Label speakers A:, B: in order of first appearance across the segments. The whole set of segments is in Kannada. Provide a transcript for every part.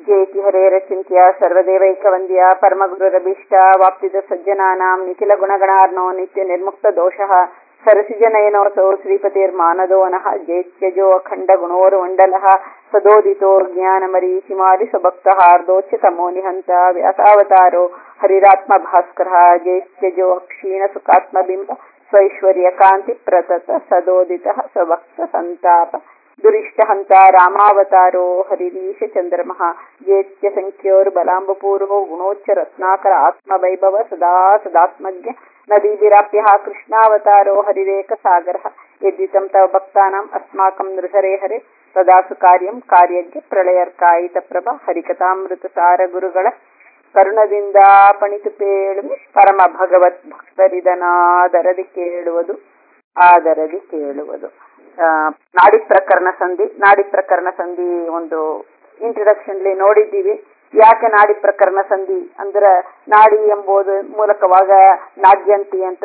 A: ಜಯತಿ ಹರೇರಚಿಂತ್ಯ ಸರ್ವದೇವೈಕವಂದ್ಯ ಪರಮಗುರುರಭೀಷ್ಟ ವಾಪ್ತಿದ ಸಜ್ಜನಾನಾಂ ನಿಖಿಲ ಗುಣಗಣಾರ್ನೋ ನಿತ್ಯ ನಿರ್ಮುಕ್ತ ದೋಷಃ ಸರಸಿಜನಯನೋಸೌ ಶ್ರೀಪತಿರ್ಮಾನದೋ ನಃ ಜೈತ್ಯಜೋ ಅಖಂಡ ಗುಣೋರ್ಮಂಡಲಃ ಸದೋದಿತೋ ಜ್ಞಾನಮರೀಚಿಮಾರಿ ಸ್ವಭಕ್ತಹಾರ್ದೋಚ್ಯತಮೋ ನಿಹಂತ ವ್ಯಾಸಾವತಾರೋ ಹರಿರಾತ್ಮ ಭಾಸ್ಕರ ಜೈತ್ಯಜೋ ಅಕ್ಷೀಣ ಸುಖಾತ್ಮಬಿಂಬ ಸ್ವೈಶ್ವರ್ಯ ಕಾಂತಿ ಪ್ರತತ ಸದೋದಿತ ಸ್ವಭಕ್ತ ಸಂತಾಪ ದುರಿಷ್ಟಹಂತ ರಾಮಾವತಾರೋ ಹರಿರೀಶ ಚಂದ್ರಮಃ ಜೇತ್ಯ ಸಂಖ್ಯೋರ್ಬಲಾಂಬಪೂರ್ವೋ ಗುಣೋಚ್ಚ ರತ್ನಾಕರ ಆತ್ಮವೈಭವ ಸದಾ ಸದಾತ್ಮಜ್ಞ ನದೀಭಿರಾಪ್ಯ ಕೃಷ್ಣಾವತಾರೋ ಹರಿರೇಕ ಸಾಗರ ಯದ್ವಿತಂ ತವ ಭಕ್ತಾನಾಂ ಅಸ್ಮಾಕಂ ನೃಹರೆ ಹರೆ ತದಾಸು ಕಾರ್ಯಂ ಕಾರ್ಯಜ್ಞ ಪ್ರಳಯರ್ಕಾಯಿತ ಪ್ರಭ ಹರಿಕಥಾಮೃತ ಸಾರ ಗುರುಗಳ ಕರುಣದಿಂದ ಪಣಿತು ಪೇಳುವೆ ಪರಮ ಭಗವತ್ ಭಕ್ತರಿದನಾದರದಿ ಕೇಳುವುದು ಆದರದಿ ಕೇಳುವುದು ನಾಡಿ ಪ್ರಕರಣ ಸಂಧಿ ನಾಡಿ ಪ್ರಕರಣ ಸಂಧಿ ಒಂದು ಇಂಟ್ರಡಕ್ಷನ್ಲಿ ನೋಡಿದ್ದೀವಿ ಯಾಕೆ ನಾಡಿ ಪ್ರಕರಣ ಸಂಧಿ ಅಂದ್ರೆ ನಾಡಿ ಎಂಬುದು ಮೂಲಕವಾಗ ನಾಡ್ಯಂತಿ ಅಂತ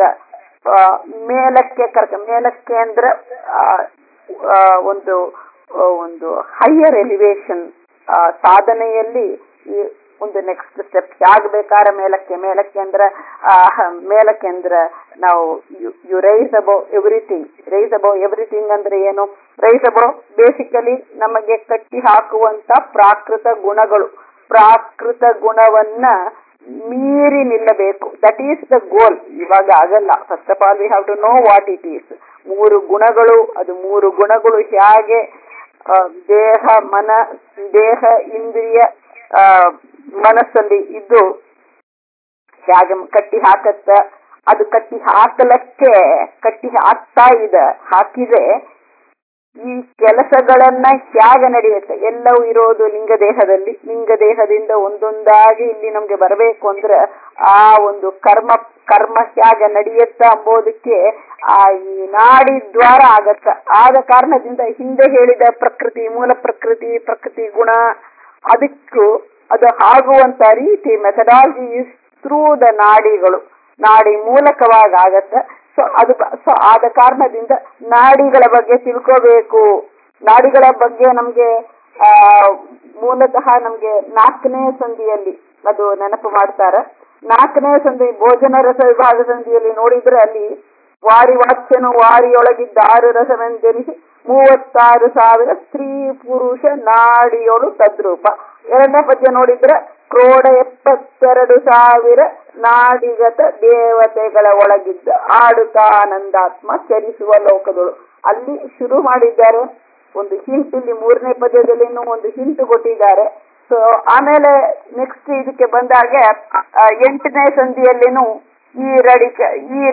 A: ಮೇಲಕ್ಕೆ ಕರ್ಕ ಮೇಲಕ್ಕೆ ಅಂದ್ರೆ ಒಂದು ಒಂದು ಹೈಯರ್ ಎಲಿವೇಶನ್ ಸಾಧನೆಯಲ್ಲಿ ಈ ಒಂದು ನೆಕ್ಸ್ಟ್ ಸ್ಟೆಪ್ ಆಗ್ಬೇಕಾರ ಮೇಲಕ್ಕೆ ಮೇಲಕ್ಕೆ ಅಂದ್ರೆ ಮೇಲಕ್ಕೆ ಅಂದ್ರೆ ನಾವು you rise above everything rise above everything ಅಂದ್ರೆ ಏನು ರೈಸ್ ಅಬೌ ಬೇಸಿಕಲಿ ನಮಗೆ ಕಟ್ಟಿ ಹಾಕುವಂತ ಪ್ರಾಕೃತ ಗುಣಗಳು ಪ್ರಾಕೃತ ಗುಣವನ್ನ ಮೀರಿ ನಿಲ್ಲಬೇಕು ದಟ್ ಈಸ್ ದ ಗೋಲ್ ಇವಾಗ ಆಗಲ್ಲ first of all we have to know what it is ಮೂರು ಗುಣಗಳು ಅದು ಮೂರು ಗುಣಗಳು ಹೇಗೆ ದೇಹ ಮನ ದೇಹ ಇಂದ್ರಿಯ ಮನಸ್ಸಲ್ಲಿ ಇದ್ದು ಹೇಗೆ ಕಟ್ಟಿ ಹಾಕತ್ತ ಅದು ಕಟ್ಟಿ ಹಾಕಲಕ್ಕೆ ಕಟ್ಟಿ ಹಾಕ್ತಾ ಇದೆ ಹಾಕಿದೆ ಈ ಕೆಲಸಗಳನ್ನ ಹೇಗೆ ನಡೆಯುತ್ತೆ ಎಲ್ಲವೂ ಇರೋದು ಲಿಂಗ ದೇಹದಲ್ಲಿ ಲಿಂಗ ದೇಹದಿಂದ ಒಂದೊಂದಾಗಿ ಇಲ್ಲಿ ನಮ್ಗೆ ಬರಬೇಕು ಅಂದ್ರೆ ಆ ಒಂದು ಕರ್ಮ ಕರ್ಮ ಹೇಗೆ ನಡೆಯುತ್ತ ಅಂಬೋದಕ್ಕೆ ಆ ಈ ನಾಡಿ ದ್ವಾರ ಆಗತ್ತ ಆದ ಕಾರಣದಿಂದ ಹಿಂದೆ ಹೇಳಿದ ಪ್ರಕೃತಿ ಮೂಲ ಪ್ರಕೃತಿ ಪ್ರಕೃತಿ ಗುಣ ಅದಕ್ಕೂ ಅದು ಆಗುವಂತ ರೀತಿ ಮೆಥಡಾಲಜಿ ಇಸ್ ಥ್ರೂ ದ ನಾಡಿಗಳು ನಾಡಿ ಮೂಲಕವಾಗಿ ಆಗತ್ತ ಸೊ ಅದು ಸೊ ಆದ ಕಾರಣದಿಂದ ನಾಡಿಗಳ ಬಗ್ಗೆ ತಿಳ್ಕೋಬೇಕು ನಾಡಿಗಳ ಬಗ್ಗೆ ನಮ್ಗೆ ಆ ಮೂಲತಃ ನಮ್ಗೆ ನಾಲ್ಕನೇ ಸಂಧಿಯಲ್ಲಿ ಅದು ನೆನಪು ಮಾಡ್ತಾರ ನಾಲ್ಕನೇ ಸಂಧಿ ಭೋಜನ ರಸ ವಿಭಾಗ ಸಂಧಿಯಲ್ಲಿ ನೋಡಿದ್ರೆ ಅಲ್ಲಿ ವಾರಿ ವಾಚ್ಯನು ವಾರಿಯೊಳಗಿದ್ದ ಆರು ರಸವೆಂದೆನಿಸಿ ಮೂವತ್ತಾರು ಸಾವಿರ ಸ್ತ್ರೀ ಪುರುಷ ನಾಡಿಯೊಳು ತದ್ರೂಪ ಎರಡನೇ ಪದ್ಯ ನೋಡಿದ್ರೆ ಕ್ರೋಡ ಎಪ್ಪತ್ತೆರಡು ಸಾವಿರ ನಾಡಿಗತ ದೇವತೆಗಳ ಒಳಗಿದ್ದ ಆಡುತ್ತಾನಂದಾತ್ಮ ಚಲಿಸುವ ಲೋಕದಳು ಅಲ್ಲಿ ಶುರು ಮಾಡಿದ್ದಾರೆ ಒಂದು ಹಿಂಟ್ ಇಲ್ಲಿ ಮೂರನೇ ಪದ್ಯದಲ್ಲಿ ಒಂದು ಹಿಂಟ್ ಕೊಟ್ಟಿದ್ದಾರೆ ಸೊ ಆಮೇಲೆ ನೆಕ್ಸ್ಟ್ ಇದಕ್ಕೆ ಬಂದಾಗೆ ಎಂಟನೇ ಸಂಧಿಯಲ್ಲಿನೂ ಈ ರಡಿಕ ಈ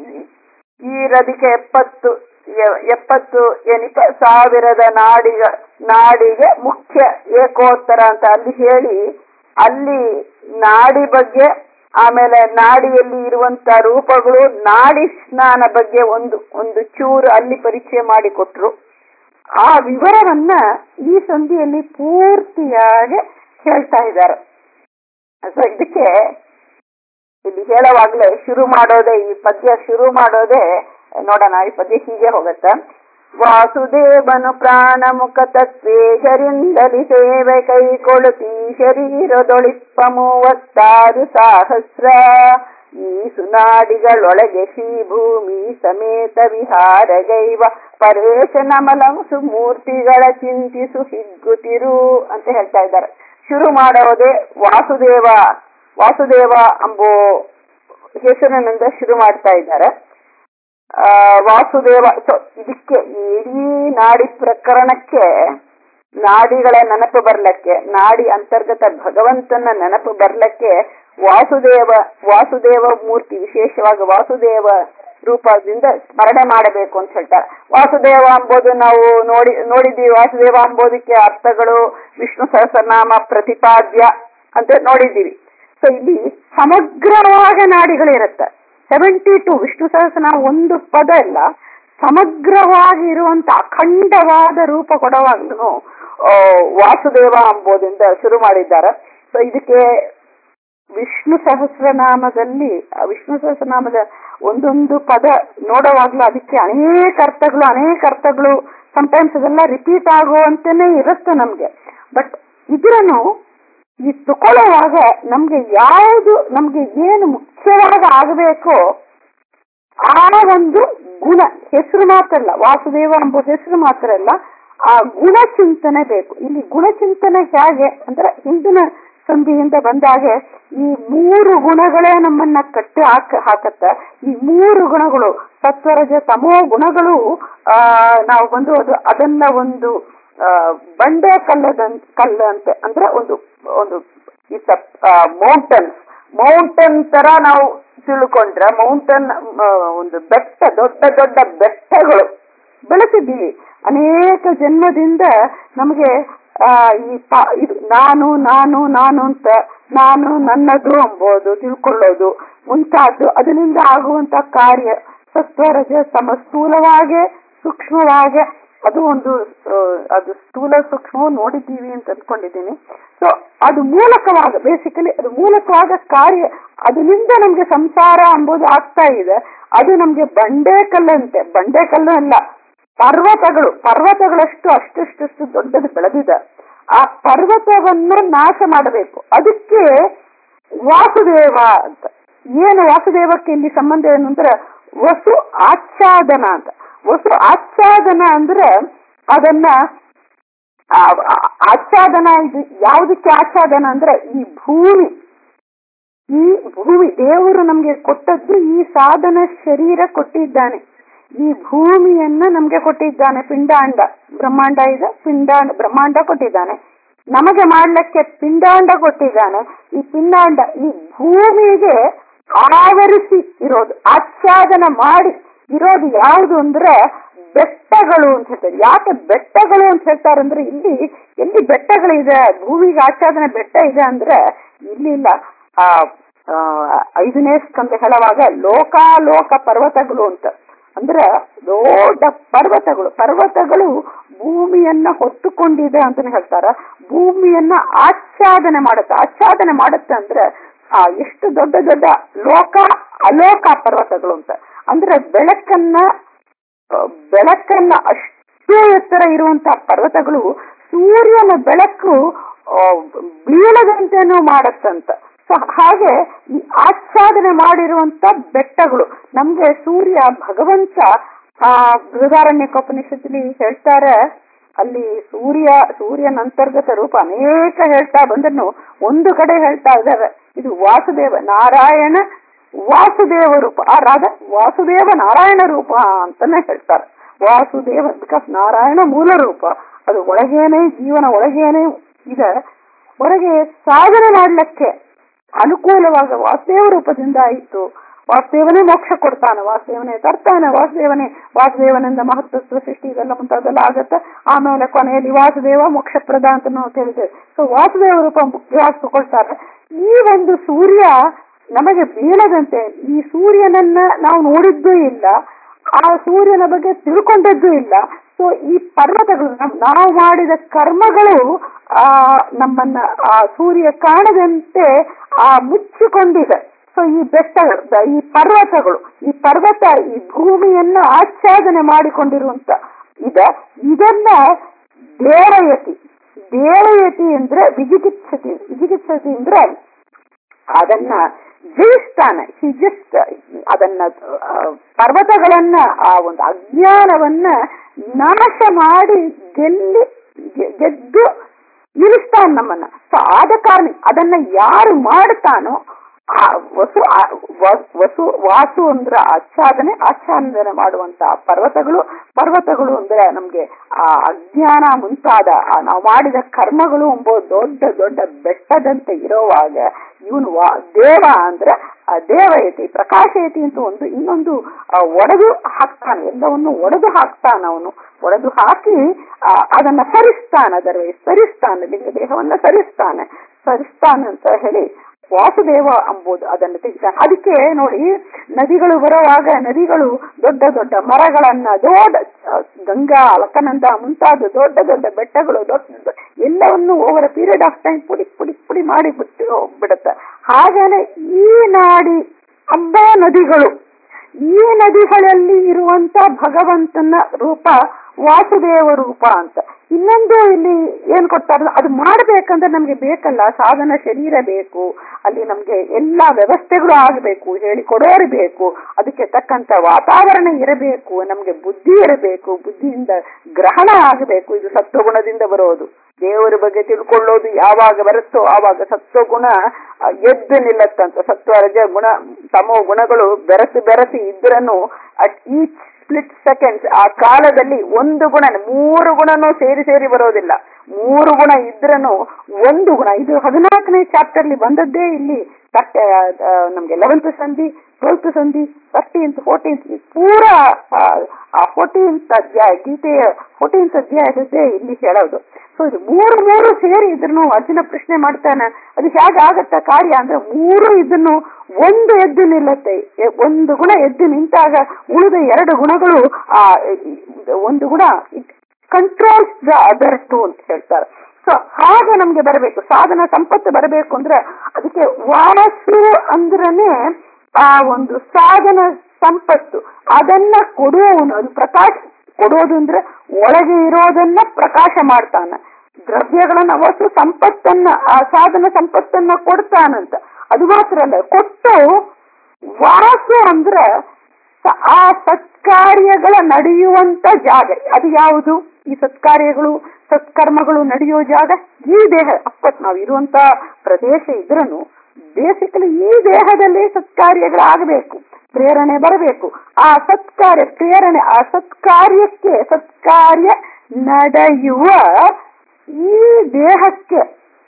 A: ಈ ರದಿಕೆ ಎಪ್ಪತ್ತು ಎಪ್ಪತ್ತು ಎನಿಕ ಸಾವಿರದ ನಾಡಿಗ ನಾಡಿಗೆ ಮುಖ್ಯ ಏಕೋತ್ತರ ಅಂತ ಅಲ್ಲಿ ಹೇಳಿ ಅಲ್ಲಿ ನಾಡಿ ಬಗ್ಗೆ ಆಮೇಲೆ ನಾಡಿಯಲ್ಲಿ ಇರುವಂತ ರೂಪಗಳು ನಾಡಿ ಸ್ನಾನ ಬಗ್ಗೆ ಒಂದು ಒಂದು ಚೂರು ಅಲ್ಲಿ ಪರಿಚಯ ಮಾಡಿಕೊಟ್ರು ಆ ವಿವರವನ್ನ ಈ ಸಂಧಿಯಲ್ಲಿ ಪೂರ್ತಿಯಾಗಿ ಹೇಳ್ತಾ ಇದ್ದಾರೆ ಸೊ ಇದಕ್ಕೆ ಇಲ್ಲಿ ಹೇಳುವಾಗ್ಲೇ ಶುರು ಮಾಡೋದೇ ಈ ಪದ್ಯ ಶುರು ಮಾಡೋದೇ ನೋಡೋಣ ಈ ಪದ್ಯ ಹೀಗೆ ಹೋಗತ್ತ ವಾಸುದೇವನು ಪ್ರಾಣ ಮುಖ ತತ್ವೇಶರಿಂದಲಿ ಸೇವೆ ಕೈಕೊಳುತ್ತಿ ಶರೀರದೊಳಿಪ್ಪ ಮೂವತ್ತಾರು ಸಹಸ್ರ ಈ ಸುನಾಡಿಗಳೊಳಗೆ ಶ್ರೀಭೂಮಿ ಸಮೇತ ವಿಹಾರಗೈವ ಪರೇಶ ನಮಲಂಸು ಮೂರ್ತಿಗಳ ಚಿಂತಿಸು ಹಿಗ್ಗುತ್ತಿರು ಅಂತ ಹೇಳ್ತಾ ಇದ್ದಾರೆ ಶುರು ಮಾಡೋದೇ ವಾಸುದೇವ ವಾಸುದೇವ ಎಂಬೋ ಹೆಸರಿನಿಂದ ಶುರು ಮಾಡ್ತಾ ಇದ್ದಾರೆ ಆ ವಾಸುದೇವ ಸೊ ಇದಕ್ಕೆ ಇಡೀ ನಾಡಿ ಪ್ರಕರಣಕ್ಕೆ ನಾಡಿಗಳ ನೆನಪು ಬರ್ಲಕ್ಕೆ ನಾಡಿ ಅಂತರ್ಗತ ಭಗವಂತನ ನೆನಪು ಬರ್ಲಕ್ಕೆ ವಾಸುದೇವ ವಾಸುದೇವ ಮೂರ್ತಿ ವಿಶೇಷವಾಗಿ ವಾಸುದೇವ ರೂಪದಿಂದ ಸ್ಮರಣೆ ಮಾಡಬೇಕು ಅಂತ ಹೇಳ್ತಾರೆ ವಾಸುದೇವ ಅಂಬೋದು ನಾವು ನೋಡಿ ನೋಡಿದ್ದೀವಿ ವಾಸುದೇವ ಅಂಬೋದಕ್ಕೆ ಅರ್ಥಗಳು ವಿಷ್ಣು ಸಹಸ್ರನಾಮ ಪ್ರತಿಪಾದ್ಯ ಅಂತ ನೋಡಿದ್ದೀವಿ ಸೊ ಇಲ್ಲಿ ಸಮಗ್ರವಾಗಿ ನಾಡಿಗಳಿರುತ್ತೆ ಸೆವೆಂಟಿ ಟು ವಿಷ್ಣು ಸಹಸ್ರನಾಮ ಒಂದು ಪದ ಇಲ್ಲ ಸಮಗ್ರವಾಗಿ ಇರುವಂತ ಅಖಂಡವಾದ ರೂಪ ಕೊಡುವಾಗ್ಲೂ ವಾಸುದೇವ ಅಂಬೋದಿಂದ ಶುರು ಮಾಡಿದ್ದಾರೆ ಸೊ ಇದಕ್ಕೆ ವಿಷ್ಣು ಸಹಸ್ರನಾಮದಲ್ಲಿ ವಿಷ್ಣು ಸಹಸ್ರನಾಮದ ಒಂದೊಂದು ಪದ ನೋಡುವಾಗ್ಲೂ ಅದಕ್ಕೆ ಅನೇಕ ಅರ್ಥಗಳು ಅನೇಕ ಅರ್ಥಗಳು ಸಮಟೈಮ್ಸ್ ಅದೆಲ್ಲ ರಿಪೀಟ್ ಆಗುವಂತೆನೆ ಇರುತ್ತೆ ನಮ್ಗೆ ಬಟ್ ಇದ್ರನು
B: ಈ ತಗೊಳ್ಳುವಾಗ ನಮ್ಗೆ ಯಾವುದು ನಮ್ಗೆ ಏನು ಮುಖ್ಯವಾಗಿ ಆಗಬೇಕೋ ಆ ಒಂದು ಗುಣ ಹೆಸರು ಮಾತ್ರ ಅಲ್ಲ ವಾಸುದೇವ ಎಂಬ ಹೆಸರು ಮಾತ್ರ ಅಲ್ಲ ಆ ಗುಣ ಚಿಂತನೆ ಬೇಕು ಇಲ್ಲಿ ಗುಣಚಿಂತನೆ ಹೇಗೆ ಅಂದ್ರೆ ಹಿಂದಿನ ಸಂಧಿಯಿಂದ ಬಂದಾಗೆ ಈ ಮೂರು ಗುಣಗಳೇ ನಮ್ಮನ್ನ ಕಟ್ಟಿ ಹಾಕ ಹಾಕತ್ತ ಈ ಮೂರು ಗುಣಗಳು ಸತ್ವರಜ ತಮೋ ಗುಣಗಳು ಆ ನಾವು ಬಂದು ಅದು ಅದನ್ನ ಒಂದು ಆ, ಬಂಡೆ ಕಲ್ಲದಂತ ಕಲ್ಲಂತೆ ಅಂದ್ರೆ ಒಂದು ಒಂದು ಇಟ್ಸ್ ಮೌಂಟನ್ಸ್ ಮೌಂಟನ್ ತರ ನಾವು ತಿಳ್ಕೊಂಡ್ರೆ ಮೌಂಟನ್ ಒಂದು ಬೆಟ್ಟ ದೊಡ್ಡ ದೊಡ್ಡ ಬೆಟ್ಟಗಳು ಬೆಳೆಸಿದ್ದೀವಿ ಅನೇಕ ಜನ್ಮದಿಂದ ನಮಗೆ ಆ ಈ ಪ- ಇದು ನಾನು ನಾನು ನಾನು ಅಂತ ನಾನು ನನ್ನದು ಎಂಬುದು ತಿಳ್ಕೊಳ್ಳೋದು ಮುಂತಾದ್ದು ಅದರಿಂದ ಆಗುವಂತ ಕಾರ್ಯ ಸತ್ವರಜ ತಮ್ಮ ಸ್ಥೂಲವಾಗೆ ಸೂಕ್ಷ್ಮವಾಗೆ ಅದು ಒಂದು ಆ, ಅದು ಸ್ಥೂಲ ಸೂಕ್ಷ್ಮ ನೋಡಿದ್ದೀವಿ ಅಂತ ಅಂದ್ಕೊಂಡಿದ್ದೀನಿ ಸೊ ಅದು ಮೂಲಕವಾಗ ಬೇಸಿಕಲಿ ಅದು ಮೂಲಕವಾದ ಕಾರ್ಯ ಅದರಿಂದ ನಮ್ಗೆ ಸಂಸಾರ ಎಂಬುದು ಆಗ್ತಾ ಇದೆ ಅದು ನಮ್ಗೆ ಬಂಡೆ ಕಲ್ಲಂತೆ ಬಂಡೆ ಕಲ್ಲು ಅಲ್ಲ ಪರ್ವತಗಳು ಪರ್ವತಗಳಷ್ಟು ಅಷ್ಟಷ್ಟು ದೊಡ್ಡದು ಬೆಳೆದಿದೆ ಆ ಪರ್ವತವನ್ನು ನಾಶ ಮಾಡಬೇಕು ಅದಕ್ಕೆ ವಾಸುದೇವ ಅಂತ ಏನು ವಾಸುದೇವಕ್ಕೆ ಇಲ್ಲಿ ಸಂಬಂಧ ಏನು ಅಂದ್ರೆ ವಸು ಆಚ್ಛಾದನ ಅಂತ ವಸು ಆಚ್ಛಾದನ ಅಂದ್ರೆ ಅದನ್ನ ಆ, ಆ, ಆಚ್ಛಾದನ ಇದು ಯಾವುದಕ್ಕೆ ಆಚ್ಛಾದನ ಅಂದ್ರೆ ಈ ಭೂಮಿ ಈ ಭೂಮಿ ದೇವರು ನಮ್ಗೆ ಕೊಟ್ಟದ್ದು ಈ ಸಾಧನ ಶರೀರ ಕೊಟ್ಟಿದ್ದಾನೆ ಈ ಭೂಮಿಯನ್ನ ನಮ್ಗೆ ಕೊಟ್ಟಿದ್ದಾನೆ ಪಿಂಡಾಂಡ ಬ್ರಹ್ಮಾಂಡ ಇದೆ ಪಿಂಡಾಂಡ ಬ್ರಹ್ಮಾಂಡ ಕೊಟ್ಟಿದ್ದಾನೆ ನಮಗೆ ಮಾಡ್ಲಿಕ್ಕೆ ಪಿಂಡಾಂಡ ಕೊಟ್ಟಿದ್ದಾನೆ ಈ ಪಿಂಡಾಂಡ ಈ ಭೂಮಿಗೆ ಆವರಿಸಿ ಇರೋದು ಆಚ್ಛಾದನ ಮಾಡಿ ಇರೋದು ಯಾವುದು ಅಂದ್ರೆ ಬೆಟ್ಟಗಳು ಅಂತ ಹೇಳ್ತಾರೆ ಯಾಕೆ ಬೆಟ್ಟಗಳು ಅಂತ ಹೇಳ್ತಾರೆ ಅಂದ್ರೆ ಇಲ್ಲಿ ಎಲ್ಲಿ ಬೆಟ್ಟಗಳಿದೆ ಭೂಮಿಗೆ ಆಚ್ಛಾದನ ಬೆಟ್ಟ ಇದೆ ಅಂದ್ರೆ ಇಲ್ಲಿ ಇಲ್ಲ ಆ ಆ, ಐದನೇ ಸ್ಕಂದ ಹೇಳುವಾಗ ಲೋಕಾಲೋಕ ಪರ್ವತಗಳು ಅಂತ ಅಂದ್ರೆ ದೊಡ್ಡ ಪರ್ವತಗಳು ಪರ್ವತಗಳು ಭೂಮಿಯನ್ನ ಹೊತ್ತುಕೊಂಡಿದೆ ಅಂತಾನೆ ಹೇಳ್ತಾರ ಭೂಮಿಯನ್ನ ಆಚ್ಛಾದನೆ ಮಾಡುತ್ತೆ ಆಚ್ಛಾದನೆ ಮಾಡುತ್ತೆ ಅಂದ್ರೆ ಆ ಎಷ್ಟು ದೊಡ್ಡ ದೊಡ್ಡ ಲೋಕ ಅಲೋಕ ಪರ್ವತಗಳು ಅಂತ ಅಂದ್ರೆ ಬೆಳಕನ್ನ ಆ, ಬೆಳಕನ್ನ ಅಷ್ಟೇ ಎತ್ತರ ಇರುವಂತಹ ಪರ್ವತಗಳು ಸೂರ್ಯನ ಬೆಳಕು ಆ, ಬೀಳದಂತೆನೂ ಮಾಡತ್ತಂತ ಸೊ ಹಾಗೆ ಈ ಆಚ್ಛಾದನೆ ಮಾಡಿರುವಂತ ಬೆಟ್ಟಗಳು ನಮ್ಗೆ ಸೂರ್ಯ ಭಗವಂತ ಆ ಬೃಹದಾರಣ್ಯಕೋಪನಿಷತ್ಲಿ ಹೇಳ್ತಾರೆ ಅಲ್ಲಿ ಸೂರ್ಯ ಸೂರ್ಯನ ಅಂತರ್ಗತ ರೂಪ ಅನೇಕ ಹೇಳ್ತಾ ಬಂದನ್ನು ಒಂದು ಕಡೆ ಹೇಳ್ತಾ ಇದ್ದಾರೆ ಇದು ವಾಸುದೇವ ನಾರಾಯಣ ವಾಸುದೇವ ರೂಪ ಆ ರಾಧ ವಾಸುದೇವ ನಾರಾಯಣ ರೂಪ ಅಂತಾನೆ ಹೇಳ್ತಾರೆ ವಾಸುದೇವ ಬಿಕಾಸ್ ನಾರಾಯಣ ಮೂಲ ರೂಪ ಅದು ಒಳಗೇನೆ ಜೀವನ ಒಳಗೇನೆ ಇದೆ ಹೊರಗೆ ಸಾಧನೆ ಮಾಡ್ಲಿಕ್ಕೆ ಅನುಕೂಲವಾಗ ವಾಸುದೇವ ರೂಪದಿಂದ ಆಯಿತು ವಾಸುದೇವನೇ ಮೋಕ್ಷ ಕೊಡ್ತಾನೆ ವಾಸುದೇವನೇ ತರ್ತಾನೆ ವಾಸುದೇವನೇ ವಾಸುದೇವನಿಂದ ಮಹತ್ವ ಸೃಷ್ಟಿ ಇದೆಲ್ಲ ಮುಂತಾದೆಲ್ಲ ಆಗತ್ತೆ ಆಮೇಲೆ ಕೊನೆಯಲ್ಲಿ ವಾಸುದೇವ ಮೋಕ್ಷಪ್ರದ ಅಂತ ನಾವು ತಿಳಿದೇವೆ ಸೊ ವಾಸುದೇವ ರೂಪ ಮುಖ್ಯವಾಗಿ ತಗೊಳ್ತಾರೆ ಈ ಒಂದು ಸೂರ್ಯ ನಮಗೆ ಬೀಳದಂತೆ ಈ ಸೂರ್ಯನನ್ನ ನಾವು ನೋಡಿದ್ದೂ ಇಲ್ಲ ಆ ಸೂರ್ಯನ ಬಗ್ಗೆ ತಿಳ್ಕೊಂಡದ್ದು ಇಲ್ಲ ಸೊ ಈ ಪರ್ವತಗಳು ನಮ್- ನಾವು ಮಾಡಿದ ಕರ್ಮಗಳು ಆ ನಮ್ಮನ್ನ ಆ ಸೂರ್ಯ ಕಾಣದಂತೆ ಆ ಮುಚ್ಚಿಕೊಂಡಿದೆ ಸೊ ಈ ಬೆಟ್ಟಗಳು ದ- ಈ ಪರ್ವತಗಳು ಈ ಪರ್ವತ ಈ ಭೂಮಿಯನ್ನ ಆಚ್ಛಾದನೆ ಮಾಡಿಕೊಂಡಿರುವಂತ ಇದೆ ಇದನ್ನ ದೇವಯತಿ ದೇವಯತಿ ಅಂದ್ರೆ ವಿಜಿಗಿತ್ಸತಿ ವಿಜಿಗಿತ್ಸತಿ ಅಂದ್ರೆ ಅದನ್ನ ಜಯಿಸ್ತಾನೆ ಹಿ ಜಸ್ಟ್ ಅದನ್ನ ಆ, ಪರ್ವತಗಳನ್ನ ಆ ಒಂದು ಅಜ್ಞಾನವನ್ನ ನಾಶ ಮಾಡಿ ಗೆಲ್ಲಿ ಗೆ- ಗೆದ್ದು ಇರಿಸ್ತಾನೆ ನಮ್ಮನ್ನ ಸೊ ಆದ ಕಾರಣ ಅದನ್ನ ಯಾರು ಮಾಡ್ತಾನೋ ಆ ವಸು ಆ- ವ- ವಸು ವಾಸು ಅಂದ್ರೆ ಆಚ್ಛಾದನೆ ಆಚ್ಛಾದನೆ ಮಾಡುವಂತ ಪರ್ವತಗಳು ಪರ್ವತಗಳು ಅಂದ್ರೆ ನಮ್ಗೆ ಆ ಅಜ್ಞಾನ ಮುಂತಾದ ಆ ನಾವು ಮಾಡಿದ ಕರ್ಮಗಳು ಎಂಬ ದೊಡ್ಡ ದೊಡ್ಡ ಬೆಟ್ಟದಂತೆ ಇರೋವಾಗ ಇವನು ವಾ- ದೇವ ಅಂದ್ರೆ ಆ ದೇವಯತಿ ಪ್ರಕಾಶಯತಿ ಅಂತ ಒಂದು ಇನ್ನೊಂದು ಆ, ಒಡೆದು ಹಾಕ್ತಾನೆ ಎಲ್ಲವನ್ನು ಒಡೆದು ಹಾಕ್ತಾನ ಅವನು ಒಡೆದು ಹಾಕಿ ಆ, ಅದನ್ನ ಸರಿಸ್ತಾನೆ ಅದರ ಸರಿಸ್ತಾನೆ ಲಿಂಗ ದೇಹವನ್ನ ಸರಿಸ್ತಾನೆ ಸರಿಸ್ತಾನೆ ಅಂತ ಹೇಳಿ ವಾಸುದೇವ ಎಂಬುದು ಅದನ್ನು ತೆಗಿತಾನೆ ಅದಕ್ಕೆ ನೋಡಿ ನದಿಗಳು ಬರುವಾಗ ನದಿಗಳು ದೊಡ್ಡ ದೊಡ್ಡ ಮರಗಳನ್ನ ದೊಡ್ಡ ಆ, ಗಂಗಾ ಅಲಕನಂದ ಮುಂತಾದ ದೊಡ್ಡ ದೊಡ್ಡ ಬೆಟ್ಟಗಳು ದೊಡ್ಡ ದೊಡ್ಡ ಎಲ್ಲವನ್ನು ಓವರ್ ಪೀರಿಯಡ್ ಆಫ್ ಟೈಮ್ ಪುಡಿ ಪುಡಿ ಪುಡಿ ಮಾಡಿ ಬಿಟ್ಟು ಬಿಡುತ್ತೆ ಹಾಗೇನೆ ಈ ನಾಡಿ ಹಬ್ಬ ನದಿಗಳು ಈ ನದಿಗಳಲ್ಲಿ ಇರುವಂತ ಭಗವಂತನ ರೂಪ ವಾಸುದೇವ ರೂಪ ಅಂತ ಇನ್ನೊಂದು ಇಲ್ಲಿ ಏನ್ ಕೊಡ್ತಾರೆ ಅದು ಮಾಡ್ಬೇಕಂದ್ರೆ ನಮ್ಗೆ ಬೇಕಲ್ಲ ಸಾಧನ ಶರೀರ ಬೇಕು ಅಲ್ಲಿ ನಮ್ಗೆ ಎಲ್ಲಾ ವ್ಯವಸ್ಥೆಗಳು ಆಗಬೇಕು ಹೇಳಿಕೊಡೋರು ಬೇಕು ಅದಕ್ಕೆ ತಕ್ಕಂತ ವಾತಾವರಣ ಇರಬೇಕು ನಮ್ಗೆ ಬುದ್ಧಿ ಇರಬೇಕು ಬುದ್ಧಿಯಿಂದ ಗ್ರಹಣ ಆಗಬೇಕು ಇದು ಸತ್ವಗುಣದಿಂದ ಬರೋದು ದೇವರ ಬಗ್ಗೆ ತಿಳ್ಕೊಳ್ಳೋದು ಯಾವಾಗ ಬರುತ್ತೋ ಆವಾಗ ಸತ್ವಗುಣ ಆ, ಎದ್ದು ನಿಲ್ಲತ್ತಂತ ಸತ್ವ ರಜ ಗುಣ ತಮೋ ಗುಣಗಳು ಬೆರೆತು ಬೆರೆತು ಇದ್ರನ್ನು ಅಟ್ ಈಚ್ ಸ್ಪ್ಲಿಟ್ ಸೆಕೆಂಡ್ಸ್ ಆ ಕಾಲದಲ್ಲಿ ಒಂದು ಗುಣ ಮೂರು ಗುಣನೂ ಸೇರಿ ಸೇರಿ ಬರೋದಿಲ್ಲ ಮೂರು ಗುಣ ಇದ್ರನು ಒಂದು ಗುಣ ಇದು ಹದಿನಾಲ್ಕನೇ ಚಾಪ್ಟರ್ಲಿ ಬಂದದ್ದೇ ಇಲ್ಲಿ ತರ್ಟ ಆ, ನಮ್ಗೆ ಲೆವೆಂತ್ ಸಂಧಿ ಟ್ವೆಲ್ತ್ ಸಂಧಿ ತರ್ಟೀನ್ತ್ ಫೋರ್ಟೀನ್ತ್ ಪೂರ ಆ ಫೋರ್ಟೀನ್ತ್ ಅಧ್ಯಾಯ ಗೀತೆಯ ಫೋರ್ಟೀನ್ತ್ ಅಧ್ಯಾಯದದ್ದೇ ಇಲ್ಲಿ ಹೇಳೋದು ಸೊ ಇದು ಮೂರು ಮೂರು ಸೇರಿ ಇದನ್ನು ಅರ್ಜುನ ಪ್ರಶ್ನೆ ಮಾಡ್ತಾನೆ ಅದು ಹೇಗಾಗತ್ತ ಕಾರ್ಯ ಅಂದ್ರೆ ಮೂರು ಇದನ್ನು ಒಂದು ಎದ್ದು ನಿಲ್ಲತ್ತೆ ಎ- ಒಂದು ಗುಣ ಎದ್ದು ನಿಂತಾಗ ಉಳಿದ ಎರಡು ಗುಣಗಳು ಆ ಒಂದು ಗುಣ ಕಂಟ್ರೋಲ್ಸ್ ದ ಅದರ್ ಟು ಅಂತ ಹೇಳ್ತಾರೆ ಸೊ ಹಾಗೆ ನಮ್ಗೆ ಬರಬೇಕು ಸಾಧನ ಸಂಪತ್ತು ಬರಬೇಕು ಅಂದ್ರೆ ಅದಕ್ಕೆ ವಾಸು ಅಂದ್ರನೇ ಆ ಒಂದು ಸಾಧನ ಸಂಪತ್ತು ಅದನ್ನ ಕೊಡುವವನು ಅದು ಪ್ರಕಾಶ ಕೊಡೋದು ಅಂದ್ರೆ ಒಳಗೆ ಇರೋದನ್ನ ಪ್ರಕಾಶ ಮಾಡ್ತಾನ ದ್ರವ್ಯಗಳನ್ನ ವಸ್ತು ಸಂಪತ್ತನ್ನ ಆ ಸಾಧನ ಸಂಪತ್ತನ್ನ ಕೊಡ್ತಾನಂತ ಅದು ಮಾತ್ರ ಅಲ್ಲ ಕೊಟ್ಟು ವಾಸು ಅಂದ್ರೆ ಸ- ಆ ಸತ್ಕಾರ್ಯಗಳ ನಡೆಯುವಂತ ಜಾಗ ಅದು ಯಾವುದು ಈ ಸತ್ಕಾರ್ಯಗಳು ಸತ್ಕರ್ಮಗಳು ನಡೆಯೋ ಜಾಗ ಈ ದೇಹ ಅಫ್ಕೋರ್ಸ್ ನಾವು ಇರುವಂತ ಪ್ರದೇಶ ಇದ್ರನು ಬೇಸಿಕಲಿ ಈ ದೇಹದಲ್ಲಿ ಸತ್ಕಾರ್ಯಗಳಾಗಬೇಕು ಪ್ರೇರಣೆ ಬರಬೇಕು ಆ ಸತ್ಕಾರ್ಯ ಪ್ರೇರಣೆ ಆ ಸತ್ಕಾರ್ಯಕ್ಕೆ ಸತ್ಕಾರ್ಯ ನಡೆಯುವ ಈ ದೇಹಕ್ಕೆ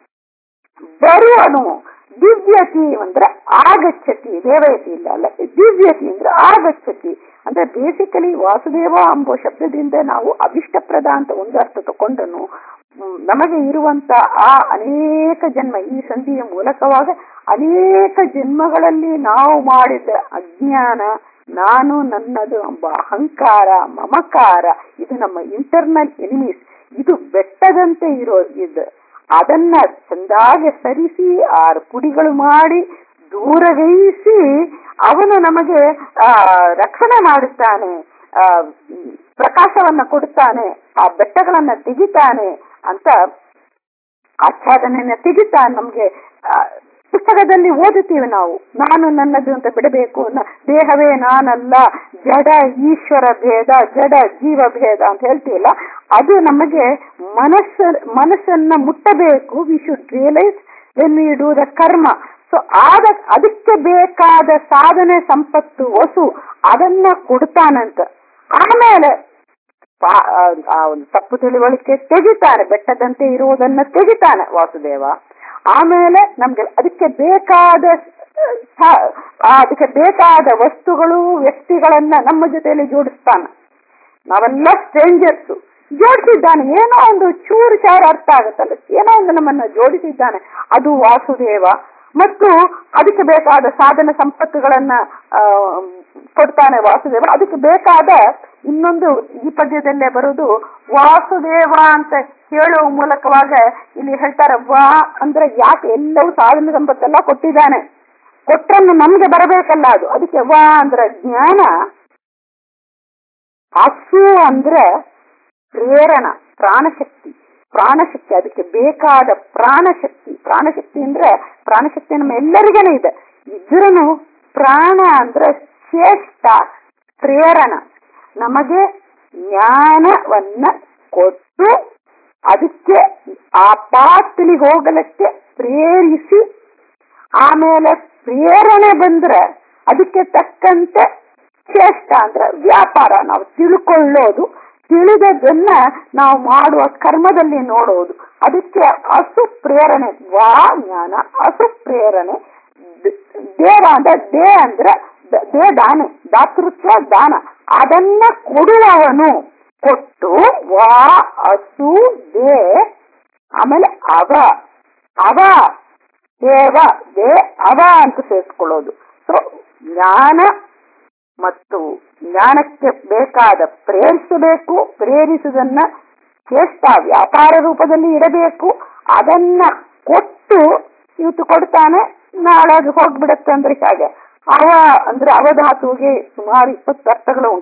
B: ಬರುವನು ದಿವ್ಯತಿ ಅಂದ್ರೆ ಆಗಚ್ಚತಿ ದೇವಯತಿ ಇಲ್ಲ ಅಲ್ಲ ದಿವ್ಯತಿ ಅಂದ್ರೆ ಆಗಚ್ಚತಿ ಅಂದ್ರೆ ಬೇಸಿಕಲಿ ವಾಸುದೇವ ಎಂಬ ಶಬ್ದದಿಂದ ನಾವು ಅಭಿಷ್ಟಪ್ರದ ಅಂತ ಒಂದು ಅರ್ಥ ತಗೊಂಡನು ಹ್ಮ್, ನಮಗೆ ಇರುವಂತ ಆ ಅನೇಕ ಜನ್ಮ ಈ ಸಂಧಿಯ ಮೂಲಕವಾಗ ಅನೇಕ ಜನ್ಮಗಳಲ್ಲಿ ನಾವು ಮಾಡಿದ ಅಜ್ಞಾನ ನಾನು ನನ್ನದು ಎಂಬ ಅಹಂಕಾರ ಮಮಕಾರ ಇದು ನಮ್ಮ ಇಂಟರ್ನಲ್ ಎನಿಮೀಸ್ ಇದು ಬೆಟ್ಟದಂತೆ ಇರೋ ಇದು ಅದನ್ನ ಚಂದಾಗೆ ಸರಿಸಿ ಆರು ಪುಡಿಗಳು ಮಾಡಿ ದೂರಗೈಸಿ ಅವನು ನಮಗೆ ಆ ರಕ್ಷಣೆ ಮಾಡುತ್ತಾನೆ ಆ ಮ್, ಪ್ರಕಾಶವನ್ನ ಕೊಡುತ್ತಾನೆ ಆ ಬೆಟ್ಟಗಳನ್ನ ತೆಗಿತಾನೆ ಅಂತ ಆಚ್ಛಾದನೆಯನ್ನ ತೆಗಿತಾನೆ ನಮ್ಗೆ ಆ, ಪುಸ್ತಕದಲ್ಲಿ ಓದುತ್ತೀವಿ ನಾವು ನಾನು ನನ್ನದು ಅಂತ ಬಿಡಬೇಕು ನ- ದೇಹವೇ ನಾನಲ್ಲ ಜಡ ಈಶ್ವರ ಭೇದ ಜಡ ಜೀವ ಭೇದ ಅಂತ ಹೇಳ್ತೀವಲ್ಲ ಅದು ನಮಗೆ ಮನಸ್ಸ ಮನಸ್ಸನ್ನ ಮುಟ್ಟಬೇಕು we should realise when we do the karma so ಆದ ಅದಕ್ಕೆ ಬೇಕಾದ ಸಾಧನೆ ಸಂಪತ್ತು ವಸು ಅದನ್ನ ಕೊಡ್ತಾನಂತ ಆಮೇಲೆ ಪಾ- ಆ- ಆ ಒಂದು ತಪ್ಪು ತಿಳುವಳಿಕೆ ತೆಗಿತಾನೆ ಬೆಟ್ಟದಂತೆ ಇರುವುದನ್ನ ತೆಗಿತಾನೆ ವಾಸುದೇವ ಆಮೇಲೆ ನಮ್ಗೆ ಅದಕ್ಕೆ ಬೇಕಾದ ಸ- ಆ ಅದಕ್ಕೆ ಬೇಕಾದ ವಸ್ತುಗಳು ವ್ಯಕ್ತಿಗಳನ್ನ ನಮ್ಮ ಜೊತೆಯಲ್ಲಿ ಜೋಡಿಸ್ತಾನೆ ನಾವೆಲ್ಲ ಸ್ಟ್ರೇಂಜರ್ಸ್ ಜೋಡಿಸಿದ್ದಾನೆ ಏನೋ ಒಂದು ಚೂರು ಚಾರು ಅರ್ಥ ಆಗುತ್ತಲ್ಲ ಏನೋ ಒಂದು ನಮ್ಮನ್ನ ಜೋಡಿಸಿದ್ದಾನೆ ಅದು ವಾಸುದೇವ ಮತ್ತು ಅದಕ್ಕೆ ಬೇಕಾದ ಸಾಧನ ಸಂಪತ್ತುಗಳನ್ನ ಆ, ಕೊಡ್ತಾನೆ ವಾಸುದೇವ ಅದಕ್ಕೆ ಬೇಕಾದ ಇನ್ನೊಂದು ಈ ಪದ್ಯದಲ್ಲೇ ಬರುವುದು ವಾಸುದೇವ ಅಂತ ಹೇಳುವ ಮೂಲಕವಾಗ ಇಲ್ಲಿ ಹೇಳ್ತಾರೆ ವಾ ಅಂದ್ರೆ ಯಾಕೆ ಎಲ್ಲವೂ ಸಾಧನ ಸಂಪತ್ತೆಲ್ಲ ಕೊಟ್ಟಿದ್ದಾನೆ ಕೊಟ್ಟನ್ನು ನಮ್ಗೆ ಬರಬೇಕಲ್ಲ ಅದು ಅದಕ್ಕೆ ವಾ ಅಂದ್ರೆ ಜ್ಞಾನ ಹಸು ಅಂದ್ರೆ ಪ್ರೇರಣ ಪ್ರಾಣಶಕ್ತಿ ಪ್ರಾಣಶಕ್ತಿ ಅದಕ್ಕೆ ಬೇಕಾದ ಪ್ರಾಣಶಕ್ತಿ ಪ್ರಾಣಶಕ್ತಿ ಅಂದ್ರೆ ಪ್ರಾಣಶಕ್ತಿ ನಮ್ಮ ಎಲ್ಲರಿಗೇನೆ ಇದೆ ಇದ್ರೂ ಪ್ರಾಣ ಅಂದ್ರೆ ಶ್ರೇಷ್ಠ ಪ್ರೇರಣ ನಮಗೆ ಜ್ಞಾನವನ್ನ ಕೊಟ್ಟು ಅದಕ್ಕೆ ಆ ಪಾತ್ಲಿ ಹೋಗಲಿಕ್ಕೆ ಪ್ರೇರಿಸಿ ಆಮೇಲೆ ಪ್ರೇರಣೆ ಬಂದ್ರೆ ಅದಕ್ಕೆ ತಕ್ಕಂತೆ ಶ್ರೇಷ್ಠ ಅಂದ್ರೆ ವ್ಯಾಪಾರ ನಾವು ತಿಳ್ಕೊಳ್ಳೋದು ತಿಳಿದದನ್ನ ನಾವು ಮಾಡುವ ಕರ್ಮದಲ್ಲಿ ನೋಡೋದು ಅದಕ್ಕೆ ಹಸು ಪ್ರೇರಣೆ ವಾ ಜ್ಞಾನ ಹಸು ಪ್ರೇರಣೆ ದ- ದೇವ ಅಂದ್ರೆ ದೇ ಅಂದ್ರೆ ದ- ದೇ ದಾನ ದಾತೃತ್ವ ದಾನ ಅದನ್ನ ಕೊಡುವವನು ಕೊಟ್ಟು ವಾ ಹಸು ದೇ ಆಮೇಲೆ ಅವ ಅವ ದೇವ ದೇ ಅವ ಅಂತ ಸೇರಿಸ್ಕೊಳ್ಳೋದು ಸೊ ಜ್ಞಾನ ಮತ್ತು ಜ್ಞಾನಕ್ಕೆ ಬೇಕಾದ ಪ್ರೇರಿಸಬೇಕು ಪ್ರೇರಿಸುವುದನ್ನ ಶ್ರೇಷ್ಠ ವ್ಯಾಪಾರ ರೂಪದಲ್ಲಿ ಇಡಬೇಕು ಅದನ್ನ ಕೊಟ್ಟು ಇವತ್ತು ಕೊಡ್ತಾನೆ ನಾಳೆ ಅದು ಹೋಗ್ಬಿಡತ್ತೆ ಅಂದ್ರೆ ಹಾಗೆ ಅವ ಅಂದ್ರೆ ಅವಧಾತುವಿಗೆ ಸುಮಾರು ಇಪ್ಪತ್ತು ಅರ್ಥಗಳು ಉಂಟು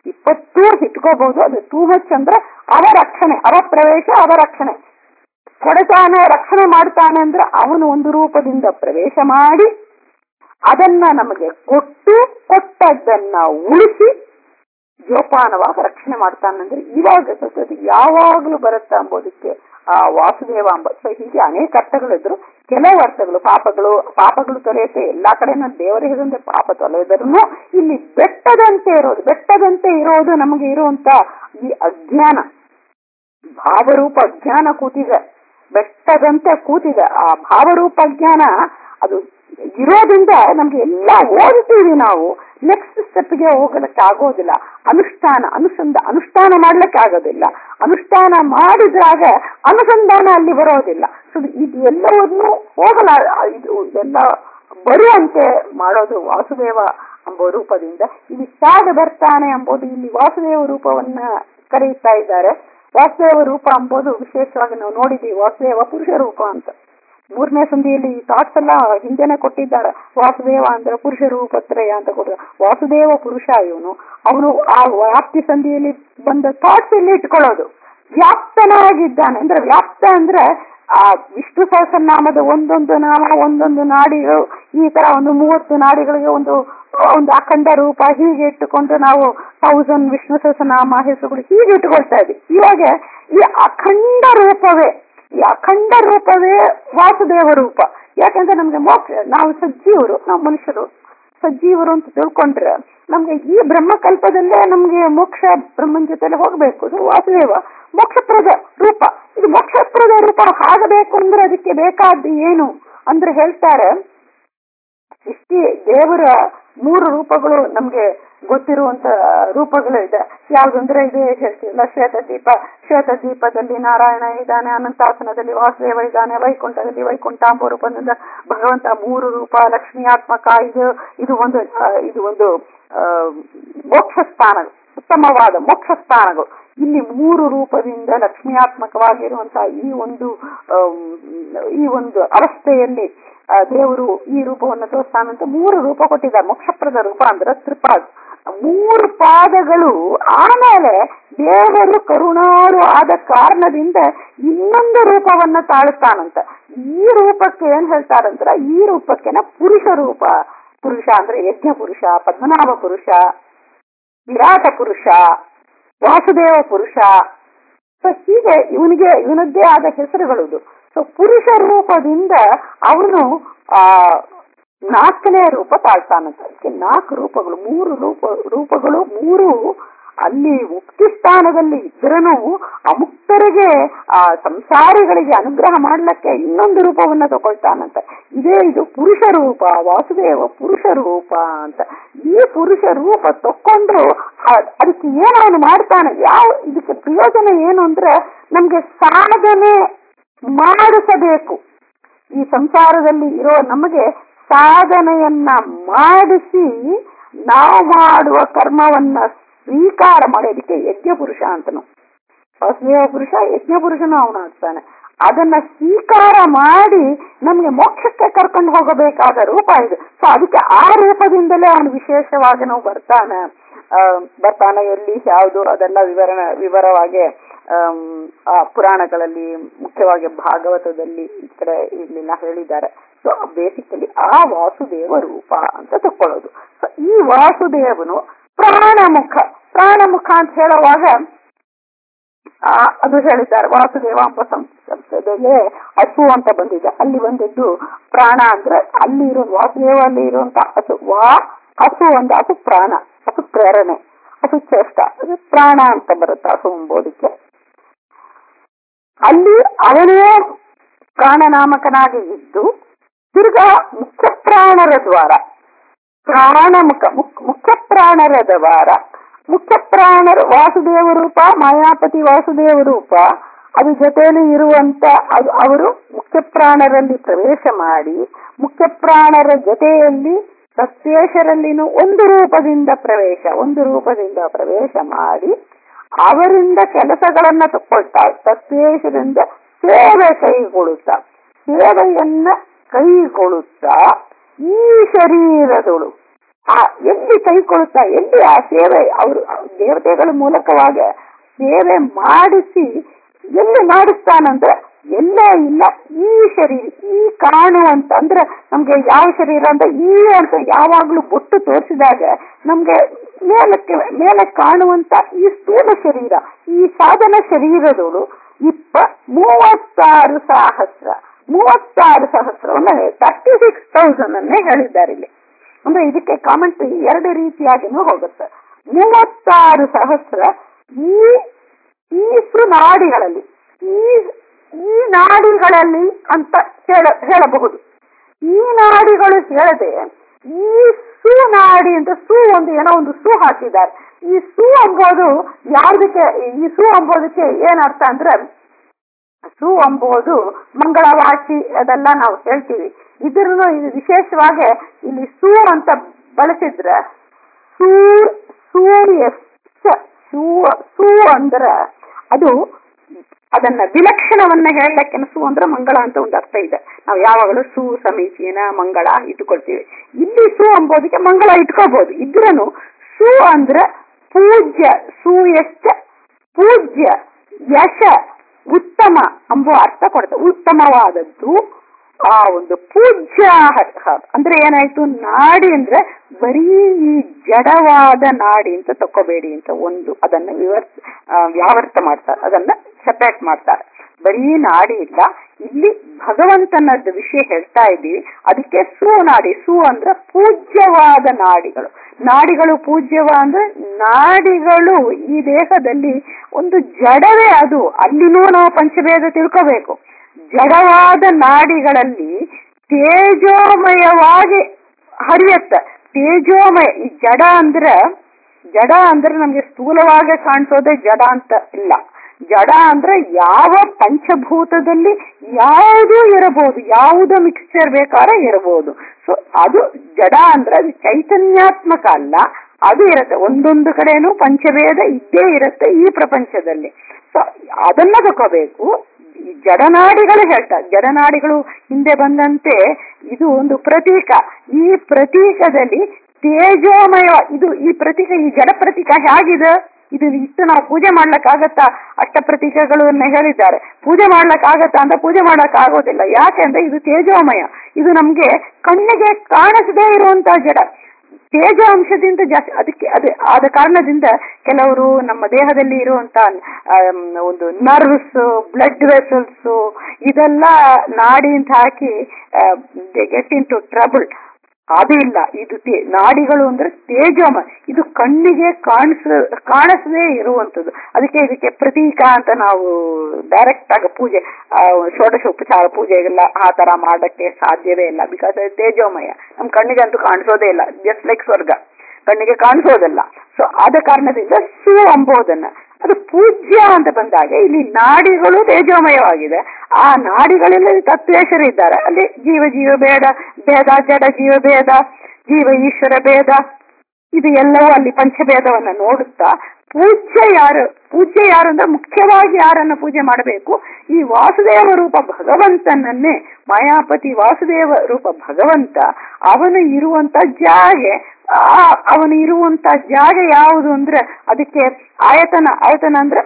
B: ಇಪ್ಪತ್ತೂ ಇಟ್ಕೋಬಹುದು ಅದು ಟೂ ಮಚ್ ಅಂದ್ರೆ ಅವ ರಕ್ಷಣೆ ಅವ ಪ್ರವೇಶ ಅವ ರಕ್ಷಣೆ ಕೊಡತಾನೆ ರಕ್ಷಣೆ ಮಾಡ್ತಾನೆ ಅಂದ್ರೆ ಅವನು ಒಂದು ರೂಪದಿಂದ ಪ್ರವೇಶ ಮಾಡಿ ಅದನ್ನ ನಮಗೆ ಕೊಟ್ಟು ಕೊಟ್ಟದ್ದನ್ನ ಉಳಿಸಿ ಜೋಪಾನವಾಗಿ ರಕ್ಷಣೆ ಮಾಡ್ತಾನಂದ್ರೆ ಇವಾಗ ಸತತ ಯಾವಾಗಲೂ ಬರುತ್ತಾ ಅಂಬೋದಕ್ಕೆ ಆ ವಾಸುದೇವ ಅಂಬ ಸೊ ಹೀಗೆ ಅನೇಕ ಅರ್ಥಗಳಿದ್ರು ಕೆಲವು ಅರ್ಥಗಳು ಪಾಪಗಳು ಪಾಪಗಳು ತೊಳೆಯುತ್ತೆ ಎಲ್ಲಾ ಕಡೆನೂ ದೇವರ ಹೇಳಿದಂತೆ ಪಾಪ ತೊಳೆದರೂ ಇಲ್ಲಿ ಬೆಟ್ಟದಂತೆ ಇರೋದು ಬೆಟ್ಟದಂತೆ ಇರೋದು ನಮಗೆ ಇರುವಂತ ಈ ಅಜ್ಞಾನ ಭಾವರೂಪ ಅಜ್ಞಾನ ಕೂತಿದೆ ಬೆಟ್ಟದಂತೆ ಕೂತಿದೆ ಆ ಭಾವರೂಪ ಅಜ್ಞಾನ ಅದು ಇರೋದ್ರಿಂದ ನಮ್ಗೆ ಎಲ್ಲ ಓದ್ತೀವಿ ನಾವು ನೆಕ್ಸ್ಟ್ ಸ್ಟೆಪ್ಗೆ ಹೋಗಲಿಕ್ಕೆ ಆಗೋದಿಲ್ಲ ಅನುಷ್ಠಾನ ಅನುಸಂಧ ಅನುಷ್ಠಾನ ಮಾಡ್ಲಿಕ್ಕೆ ಆಗೋದಿಲ್ಲ ಅನುಷ್ಠಾನ ಮಾಡಿದಾಗ ಅನುಸಂಧಾನ ಅಲ್ಲಿ ಬರೋದಿಲ್ಲ ಸೊ ಇದು ಎಲ್ಲವನ್ನೂ ಹೋಗಲ ಇದು ಇದೆಲ್ಲ ಬರುವಂತೆ ಮಾಡೋದು ವಾಸುದೇವ ಎಂಬ ರೂಪದಿಂದ ಇಲ್ಲಿ ಹೇಗೆ ಬರ್ತಾನೆ ಎಂಬುದು ಇಲ್ಲಿ ವಾಸುದೇವ ರೂಪವನ್ನ ಕರೆಯುತ್ತಾ ಇದ್ದಾರೆ ವಾಸುದೇವ ರೂಪ ಎಂಬುದು ವಿಶೇಷವಾಗಿ ನಾವು ನೋಡಿದ್ದೀವಿ ವಾಸುದೇವ ಪುರುಷ ರೂಪ ಅಂತ ಮೂರನೇ ಸಂಧಿಯಲ್ಲಿ ಈ ಥಾಟ್ಸ್ ಎಲ್ಲ ಹಿಂದೆನೆ ಕೊಟ್ಟಿದ್ದಾರೆ ವಾಸುದೇವ ಅಂದ್ರೆ ಪುರುಷ ರೂಪತ್ರಯ ಅಂತ ಕೊಟ್ಟಿದ್ದಾರೆ ವಾಸುದೇವ ಪುರುಷ ಇವನು ಅವನು ಆ ವ್ಯಾಪ್ತಿ ಸಂಧಿಯಲ್ಲಿ ಬಂದ ಥಾಟ್ಸ್ ಇಲ್ಲಿ ಇಟ್ಕೊಳ್ಳೋದು ವ್ಯಾಪ್ತನಾಗಿದ್ದಾನೆ ಅಂದ್ರೆ ವ್ಯಾಪ್ತ ಅಂದ್ರೆ ಆ ವಿಷ್ಣು ಸಹಸ್ರನಾಮದ ಒಂದೊಂದು ನಾಮ ಒಂದೊಂದು ನಾಡಿಗಳು ಈ ತರ ಒಂದು ಮೂವತ್ತು ನಾಡಿಗಳಿಗೆ ಒಂದು ಒಂದು ಅಖಂಡ ರೂಪ ಹೀಗೆ ಇಟ್ಟುಕೊಂಡು ನಾವು ಥೌಸಂಡ್ ವಿಷ್ಣು ಸಹಸ್ರನಾಮ ಹೆಸರುಗಳು ಹೀಗೆ ಇಟ್ಟುಕೊಳ್ತಾ ಇದ್ವಿ ಇವಾಗ ಈ ಅಖಂಡ ರೂಪವೇ ಈ ಅಖಂಡ ರೂಪವೇ ವಾಸುದೇವ ರೂಪ ಯಾಕಂದ್ರೆ ನಮ್ಗೆ ಮೋಕ್ಷ ನಾವು ಸಜ್ಜೀವರು ನಾವು ಮನುಷ್ಯರು ಸಜ್ಜೀವರು ಅಂತ ತಿಳ್ಕೊಂಡ್ರೆ ನಮ್ಗೆ ಈ ಬ್ರಹ್ಮಕಲ್ಪದಲ್ಲೇ ನಮ್ಗೆ ಮೋಕ್ಷ ಬ್ರಹ್ಮನ ಜೊತೆಲೆ ಹೋಗ್ಬೇಕು ಇದು ವಾಸುದೇವ ಮೋಕ್ಷಪ್ರದ ರೂಪ ಇದು ಮೋಕ್ಷಪ್ರದ ರೂಪ ಆಗಬೇಕು ಅಂದ್ರೆ ಅದಕ್ಕೆ ಬೇಕಾದ್ದು ಏನು ಅಂದ್ರೆ ಹೇಳ್ತಾರೆ ಇಷ್ಟೇ ದೇವರ ಮೂರು ರೂಪಗಳು ನಮ್ಗೆ ಗೊತ್ತಿರುವಂತ ರೂಪಗಳು ಇದೆ ಯಾವ್ದಂದ್ರೆ ಇದೆ ಹೇಳ್ತೀವಲ್ಲ ಶ್ವೇತದೀಪ ಶ್ವೇತದೀಪದಲ್ಲಿ ನಾರಾಯಣ ಇದ್ದಾನೆ ಅನಂತಾಸನದಲ್ಲಿ ವಾಸುದೇವ ಇದ್ದಾನೆ ವೈಕುಂಠದಲ್ಲಿ ವೈಕುಂಠಾಂಬ ರೂಪದಿಂದ ಭಗವಂತ ಮೂರು ರೂಪ ಲಕ್ಷ್ಮಿಯಾತ್ಮಕ ಇದು ಇದು ಒಂದು ಆ, ಇದು ಒಂದು ಆ, ಮೋಕ್ಷ ಸ್ಥಾನ ಉತ್ತಮವಾದ ಮೋಕ್ಷ ಸ್ಥಾನಗಳು ಇಲ್ಲಿ ಮೂರು ರೂಪದಿಂದ ಲಕ್ಷ್ಮಿಯಾತ್ಮಕವಾಗಿರುವಂತಹ ಈ ಒಂದು ಆಮ್, ಈ ಒಂದು ಅವಸ್ಥೆಯಲ್ಲಿ ಆ, ದೇವರು ಈ ರೂಪವನ್ನು ತೋರಿಸ್ತಾನಂತ ಮೂರು ರೂಪ ಕೊಟ್ಟಿದ್ದಾರೆ ಮೋಕ್ಷಪ್ರದ ರೂಪ ಅಂದ್ರೆ ತ್ರಿಪಾದ ಮೂರು ಪಾದಗಳು ಆಮೇಲೆ ದೇವರು ಕರುಣಾರು ಆದ ಕಾರಣದಿಂದ ಇನ್ನೊಂದು ರೂಪವನ್ನ ತಾಳುತ್ತಾನಂತ ಈ ರೂಪಕ್ಕೆ ಏನ್ ಹೇಳ್ತಾರಂದ್ರ ಈ ರೂಪಕ್ಕೆನ ಪುರುಷ ರೂಪ ಪುರುಷ ಅಂದ್ರೆ ಯಜ್ಞ ಪುರುಷ ಪದ್ಮನಾಭ ಪುರುಷ ವಿರಾಟ ಪುರುಷ ವಾಸುದೇವ ಪುರುಷ ಸೊ ಹೀಗೆ ಇವನಿಗೆ ಇವನದ್ದೇ ಆದ ಹೆಸರುಗಳು ಸೊ ಪುರುಷ ರೂಪದಿಂದ ಅವನು ಆ ನಾಲ್ಕನೇ ರೂಪ ತಾಳ್ತಾನಂತ ಅದಕ್ಕೆ ನಾಲ್ಕು ರೂಪಗಳು ಮೂರು ರೂಪ ರೂಪಗಳು ಮೂರು ಅಲ್ಲಿ ಮುಕ್ತಿ ಸ್ಥಾನದಲ್ಲಿ ಇದ್ರನು ಅಮುಕ್ತರಿಗೆ ಆ ಸಂಸಾರಿಗಳಿಗೆ ಅನುಗ್ರಹ ಮಾಡ್ಲಿಕ್ಕೆ ಇನ್ನೊಂದು ರೂಪವನ್ನ ತಗೊಳ್ತಾನಂತ ಇದೇ ಇದು ಪುರುಷ ರೂಪ ವಾಸುದೇವ ಪುರುಷ ರೂಪ ಅಂತ ಈ ಪುರುಷ ರೂಪ ತಕ್ಕೊಂಡು ಆ- ಅದಕ್ಕೆ ಏನು ಅವನು ಮಾಡ್ತಾನೆ ಯಾವ ಇದಕ್ಕೆ ಪ್ರಯೋಜನ ಏನು ಅಂದ್ರೆ ನಮ್ಗೆ ಸಾಧನೆ ಮಾಡಿಸಬೇಕು ಈ ಸಂಸಾರದಲ್ಲಿ ಇರೋ ನಮಗೆ ಸಾಧನೆಯನ್ನ ಮಾಡಿಸಿ ನಾವು ಮಾಡುವ ಕರ್ಮವನ್ನ ಸ್ವೀಕಾರ ಮಾಡೋದಕ್ಕೆ ಯಜ್ಞ ಪುರುಷ ಅಂತನು ವಾಸುದೇವ ಪುರುಷ ಯಜ್ಞ ಪುರುಷನು ಅವನಾಗ್ತಾನೆ ಅದನ್ನ ಸ್ವೀಕಾರ ಮಾಡಿ ನಮ್ಗೆ ಮೋಕ್ಷಕ್ಕೆ ಕರ್ಕೊಂಡು ಹೋಗಬೇಕಾದ ರೂಪ ಇದು ಸೊ ಅದಕ್ಕೆ ಆ ರೂಪದಿಂದಲೇ ಅವನು ವಿಶೇಷವಾಗಿ ನಾವು ಬರ್ತಾನೆ ಆ, ಬರ್ತಾನೆ ಎಲ್ಲಿ ಯಾವುದು ಅದೆಲ್ಲ ವಿವರಣ ವಿವರವಾಗಿ ಆಮ್, ಆ ಪುರಾಣಗಳಲ್ಲಿ ಮುಖ್ಯವಾಗಿ ಭಾಗವತದಲ್ಲಿ ಈ ಕಡೆ ಇಲ್ಲೆಲ್ಲ ಹೇಳಿದ್ದಾರೆ ಸೊ ಬೇಸಿಕಲಿ ಆ ವಾಸುದೇವ ರೂಪ ಅಂತ ತಕ್ಕೊಳ್ಳೋದು ಸೊ ಈ ವಾಸುದೇವನು ಪ್ರಾಣಮುಖ ಪ್ರಾಣಮುಖ ಅಂತ ಹೇಳುವಾಗ ಆ, ಅದು ಹೇಳಿದ್ದಾರೆ ವಾಸುದೇವ ಎಂಬ ಸಂಸ್ಥೆಗೆ ಹಸು ಅಂತ ಬಂದಿದೆ ಅಲ್ಲಿ ಬಂದಿದ್ದು ಪ್ರಾಣ ಅಂದ್ರೆ ಅಲ್ಲಿ ಇರೋ ವಾಸುದೇವ ಅಲ್ಲಿ ಇರುವಂತ ಹಸು ವಾ ಹಸು ಒಂದು ಹಸು ಪ್ರಾಣ ಹಸು ಪ್ರೇರಣೆ ಹಸು ಚೇಷ್ಟ ಅದು ಪ್ರಾಣ ಅಂತ ಬರುತ್ತೆ ಹಸು ಎಂಬುದಕ್ಕೆ ಅಲ್ಲಿ ಅವನೇ ಪ್ರಾಣನಾಮಕನಾಗಿ ಇದ್ದು ತಿರ್ಗಾ ಮುಖ್ಯ ಪ್ರಾಣರ ದ್ವಾರ ಪ್ರಾಣಮುಖ ಮುಖ್- ಮುಖ್ಯ ಪ್ರಾಣರ ದ್ವಾರ ಮುಖ್ಯ ಪ್ರಾಣರ ವಾಸುದೇವ ರೂಪ ಮಾಯಾಪತಿ ವಾಸುದೇವ ರೂಪ ಅದು ಜೊತೆಯಲ್ಲಿ ಇರುವಂತ ಅದು ಅವರು ಮುಖ್ಯ ಪ್ರಾಣರಲ್ಲಿ ಪ್ರವೇಶ ಮಾಡಿ ಮುಖ್ಯ ಪ್ರಾಣರ ಜೊತೆಯಲ್ಲಿ ಸತ್ಯೇಶರಲ್ಲಿನೂ ಒಂದು ರೂಪದಿಂದ ಪ್ರವೇಶ ಒಂದು ರೂಪದಿಂದ ಪ್ರವೇಶ ಮಾಡಿ ಅವರಿಂದ ಕೆಲಸಗಳನ್ನ ತಗೊಳ್ತಾ ಸತ್ಯೇಶರಿಂದ ಸೇವೆ ಕೈಗೊಳ್ಳುತ್ತಾ ಸೇವೆಯನ್ನ ಕೈಗೊಳ್ಳುತ್ತಾ ಈ ಶರೀರದಳು ಆ ಎಲ್ಲಿ ಕೈಕೊಳ್ತಾ ಎಲ್ಲಿ ಆ ಸೇವೆ ಅವರು ದೇವತೆಗಳ ಮೂಲಕವಾಗಿ ಸೇವೆ ಮಾಡಿಸಿ ಎಲ್ಲಿ ಮಾಡಿಸ್ತಾನಂದ್ರೆ ಎಲ್ಲೇ ಇಲ್ಲ ಈ ಶರೀರ ಈ ಕಾಣುವಂತ ಅಂದ್ರೆ ನಮ್ಗೆ ಯಾವ ಶರೀರ ಅಂತ ಈ ಅಂತ ಯಾವಾಗ್ಲೂ ಬೊಟ್ಟು ತೋರಿಸಿದಾಗ ನಮ್ಗೆ ಮೇಲಕ್ಕೆ ಮೇಲೆ ಕಾಣುವಂತ ಈ ಸ್ಥೂಲ ಶರೀರ ಈ ಸಾಧನ ಶರೀರದೋಳು ಇಪ್ಪ ಮೂವತ್ತಾರು ಸಹಸ್ರ ಮೂವತ್ತಾರು ಸಹಸ್ರವನ್ನ ತರ್ಟಿ ಸಿಕ್ಸ್ ತೌಸಂಡ್ ಅನ್ನೇ ಹೇಳಿದ್ದಾರೆ ಇಲ್ಲಿ ಅಂದ್ರೆ ಇದಕ್ಕೆ ಕಾಮೆಂಟ್ ಎರಡು ರೀತಿಯಾಗಿನೂ ಹೋಗುತ್ತೆ ಮೂವತ್ತಾರು ಸಹಸ್ರ ಈ ಈ ಸುನಾಡಿಗಳಲ್ಲಿ ಈ ಈ ನಾಡಿಗಳಲ್ಲಿ ಅಂತ ಹೇಳ ಹೇಳಬಹುದು ಈ ನಾಡಿಗಳು ಹೇಳದೆ ಈ ಸುನಾಡಿ ಅಂತ ಸು ಒಂದು ಏನೋ ಒಂದು ಸು ಹಾಕಿದ್ದಾರೆ ಈ ಸು ಅಂಬೋದು ಯಾವುದಕ್ಕೆ ಈ ಸು ಅಂಬೋದಕ್ಕೆ ಏನರ್ಥ ಅಂದ್ರೆ ಸು ಅಂಬೋದು ಮಂಗಳವಾಚಿ ಅದೆಲ್ಲ ನಾವು ಹೇಳ್ತೀವಿ ಇದ್ರೂ ಇದು ವಿಶೇಷವಾಗಿ ಇಲ್ಲಿ ಸು ಅಂತ ಬಳಸಿದ್ರೆ ಸೂ ಸೂರ್ಯ ಸೂ ಸು ಅಂದ್ರ ಅದು ಅದನ್ನ ವಿಲಕ್ಷಣವನ್ನ ಹೇಳಕ್ಕೆ ಸು ಅಂದ್ರೆ ಮಂಗಳ ಅಂತ ಒಂದು ಅರ್ಥ ಇದೆ ನಾವು ಯಾವಾಗಲೂ ಸು ಸಮೀಚೀನ ಮಂಗಳ ಇಟ್ಕೊಳ್ತೀವಿ ಇಲ್ಲಿ ಸು ಅಂಬೋದಕ್ಕೆ ಮಂಗಳ ಇಟ್ಕೋಬಹುದು ಇದ್ರನು ಸು ಅಂದ್ರೆ ಪೂಜ್ಯ ಸು ಎಷ್ಟ ಪೂಜ್ಯ ಯಶ ಉತ್ತಮ ಎಂಬುವ ಅರ್ಥ ಕೊಡುತ್ತೆ ಉತ್ತಮವಾದದ್ದು ಆ ಒಂದು ಪೂಜ್ಯ ಅಂದ್ರೆ ಏನಾಯ್ತು ನಾಡಿ ಅಂದ್ರೆ ಬರೀ ಈ ಜಡವಾದ ನಾಡಿ ಅಂತ ತಕೋಬೇಡಿ ಅಂತ ಒಂದು ಅದನ್ನ ವಿವರ್ ವ್ಯಾವರ್ತ ಮಾಡ್ತಾರೆ ಅದನ್ನ ಸೆಪರೇಟ್ ಮಾಡ್ತಾರೆ ಬರೀ ನಾಡಿ ಇಲ್ಲ ಇಲ್ಲಿ ಭಗವಂತನದ ವಿಷಯ ಹೇಳ್ತಾ ಇದ್ದೀವಿ ಅದಕ್ಕೆ ಸು ನಾಡಿ ಸು ಅಂದ್ರೆ ಪೂಜ್ಯವಾದ ನಾಡಿಗಳು ನಾಡಿಗಳು ಪೂಜ್ಯವ ಅಂದ್ರೆ ನಾಡಿಗಳು ಈ ದೇಹದಲ್ಲಿ ಒಂದು ಜಡವೇ ಅದು ಅಲ್ಲಿನೂ ನಾವು ಪಂಚಭೇದ ತಿಳ್ಕೋಬೇಕು ಜಡವಾದ ನಾಡಿಗಳಲ್ಲಿ ತೇಜೋಮಯವಾಗಿ ಹರಿಯತ್ತ ತೇಜೋಮಯ ಈ ಜಡ ಅಂದ್ರೆ ಜಡ ಅಂದ್ರೆ ನಮ್ಗೆ ಸ್ಥೂಲವಾಗಿ ಕಾಣಿಸೋದೇ ಜಡ ಅಂತ ಇಲ್ಲ ಜಡ ಅಂದ್ರೆ ಯಾವ ಪಂಚಭೂತದಲ್ಲಿ ಯಾವುದೂ ಇರಬಹುದು ಯಾವುದೋ ಮಿಕ್ಸ್ಚರ್ ಬೇಕಾದ್ರೆ ಇರಬಹುದು ಸೊ ಅದು ಜಡ ಅಂದ್ರೆ ಅದು ಚೈತನ್ಯಾತ್ಮಕ ಅಲ್ಲ ಅದು ಇರುತ್ತೆ ಒಂದೊಂದು ಕಡೆನೂ ಪಂಚಭೇದ ಇದ್ದೇ ಇರುತ್ತೆ ಈ ಪ್ರಪಂಚದಲ್ಲಿ ಸೊ ಅದನ್ನ ತಗೋಬೇಕು ಈ ಜಡನಾಡಿಗಳು ಹೇಳ್ತಾರೆ ಜಡನಾಡಿಗಳು ಹಿಂದೆ ಬಂದಂತೆ ಇದು ಒಂದು ಪ್ರತೀಕ ಈ ಪ್ರತೀಕದಲ್ಲಿ ತೇಜೋಮಯ ಇದು ಈ ಪ್ರತೀಕ ಈ ಜಡ ಪ್ರತೀಕ ಹೇಗಿದೆ ಇದು ಇಷ್ಟು ನಾವು ಪೂಜೆ ಮಾಡ್ಲಕ್ಕಾಗತ್ತಾ ಅಷ್ಟ ಪ್ರತೀಕಗಳನ್ನ ಹೇಳಿದ್ದಾರೆ ಪೂಜೆ ಮಾಡ್ಲಕ್ಕಾಗತ್ತಾ ಅಂತ ಪೂಜೆ ಮಾಡ್ಲಕ್ ಆಗೋದಿಲ್ಲ ಯಾಕೆಂದ್ರೆ ಇದು ತೇಜೋಮಯ ಇದು ನಮ್ಗೆ ಕಣ್ಣಿಗೆ ಕಾಣಿಸದೇ ಇರುವಂತ ಜಡ ತೇಜ ಅಂಶದಿಂದ ಜಾಸ್ತಿ ಅದಕ್ಕೆ ಅದೇ ಆದ ಕಾರಣದಿಂದ ಕೆಲವರು ನಮ್ಮ ದೇಹದಲ್ಲಿ ಇರುವಂತ ಒಂದು ನರ್ವ್ಸ್ ಬ್ಲಡ್ ವೆಸಲ್ಸ್ ಇದೆಲ್ಲ ನಾಡಿ ಅಂತ ಹಾಕಿ ಗೆಟ್ ಇನ್ ಟು ಟ್ರಬಲ್ ಅದು ಇಲ್ಲ ಇದು ನಾಡಿಗಳು ಅಂದ್ರೆ ತೇಜೋಮ ಇದು ಕಣ್ಣಿಗೆ ಕಾಣಿಸ ಕಾಣಿಸದೇ ಇರುವಂತದ್ದು ಅದಕ್ಕೆ ಇದಕ್ಕೆ ಪ್ರತೀಕ ಅಂತ ನಾವು ಡೈರೆಕ್ಟ್ ಆಗಿ ಪೂಜೆ ಷೋಡಶ ಉಪಚಾರ ಪೂಜೆಗೆಲ್ಲ ಆ ತರ ಮಾಡಕ್ಕೆ ಸಾಧ್ಯವೇ ಇಲ್ಲ ಬಿಕಾಸ್ ತೇಜೋಮಯ ನಮ್ ಕಣ್ಣಿಗೆ ಅಂತೂ ಕಾಣಿಸೋದೇ ಇಲ್ಲ ಜಸ್ಟ್ ಲೈಕ್ ಸ್ವರ್ಗ ಕಣ್ಣಿಗೆ ಕಾಣಿಸೋದಲ್ಲ ಸೊ ಆದ ಕಾರಣದಿಂದ ಸು ಅಂಬೋದನ್ನ ಅದು ಪೂಜ್ಯ ಅಂತ ಬಂದಾಗ ಇಲ್ಲಿ ನಾಡಿಗಳು ತೇಜೋಮಯವಾಗಿದೆ ಆ ನಾಡಿಗಳಲ್ಲಿ ತತ್ವೇಶ್ವರ ಇದ್ದಾರೆ ಅಲ್ಲಿ ಜೀವ ಜೀವ ಭೇದ ಭೇದ ಜಡ ಜೀವ ಭೇದ ಜೀವ ಈಶ್ವರ ಭೇದ ಇದು ಎಲ್ಲವೂ ಅಲ್ಲಿ ಪಂಚಭೇದವನ್ನ ನೋಡುತ್ತಾ ಪೂಜ್ಯ ಯಾರು ಪೂಜ್ಯ ಯಾರು ಅಂದ್ರೆ ಮುಖ್ಯವಾಗಿ ಯಾರನ್ನ ಪೂಜೆ ಮಾಡಬೇಕು ಈ ವಾಸುದೇವ ರೂಪ ಭಗವಂತನನ್ನೇ ಮಾಯಾಪತಿ ವಾಸುದೇವ ರೂಪ ಭಗವಂತ ಅವನು ಇರುವಂತ ಜಾಗೆ ಅವನು ಇರುವಂತ ಜಾಗ ಯಾವುದು ಅಂದ್ರೆ ಅದಕ್ಕೆ ಆಯತನ ಆಯತನ ಅಂದ್ರೆ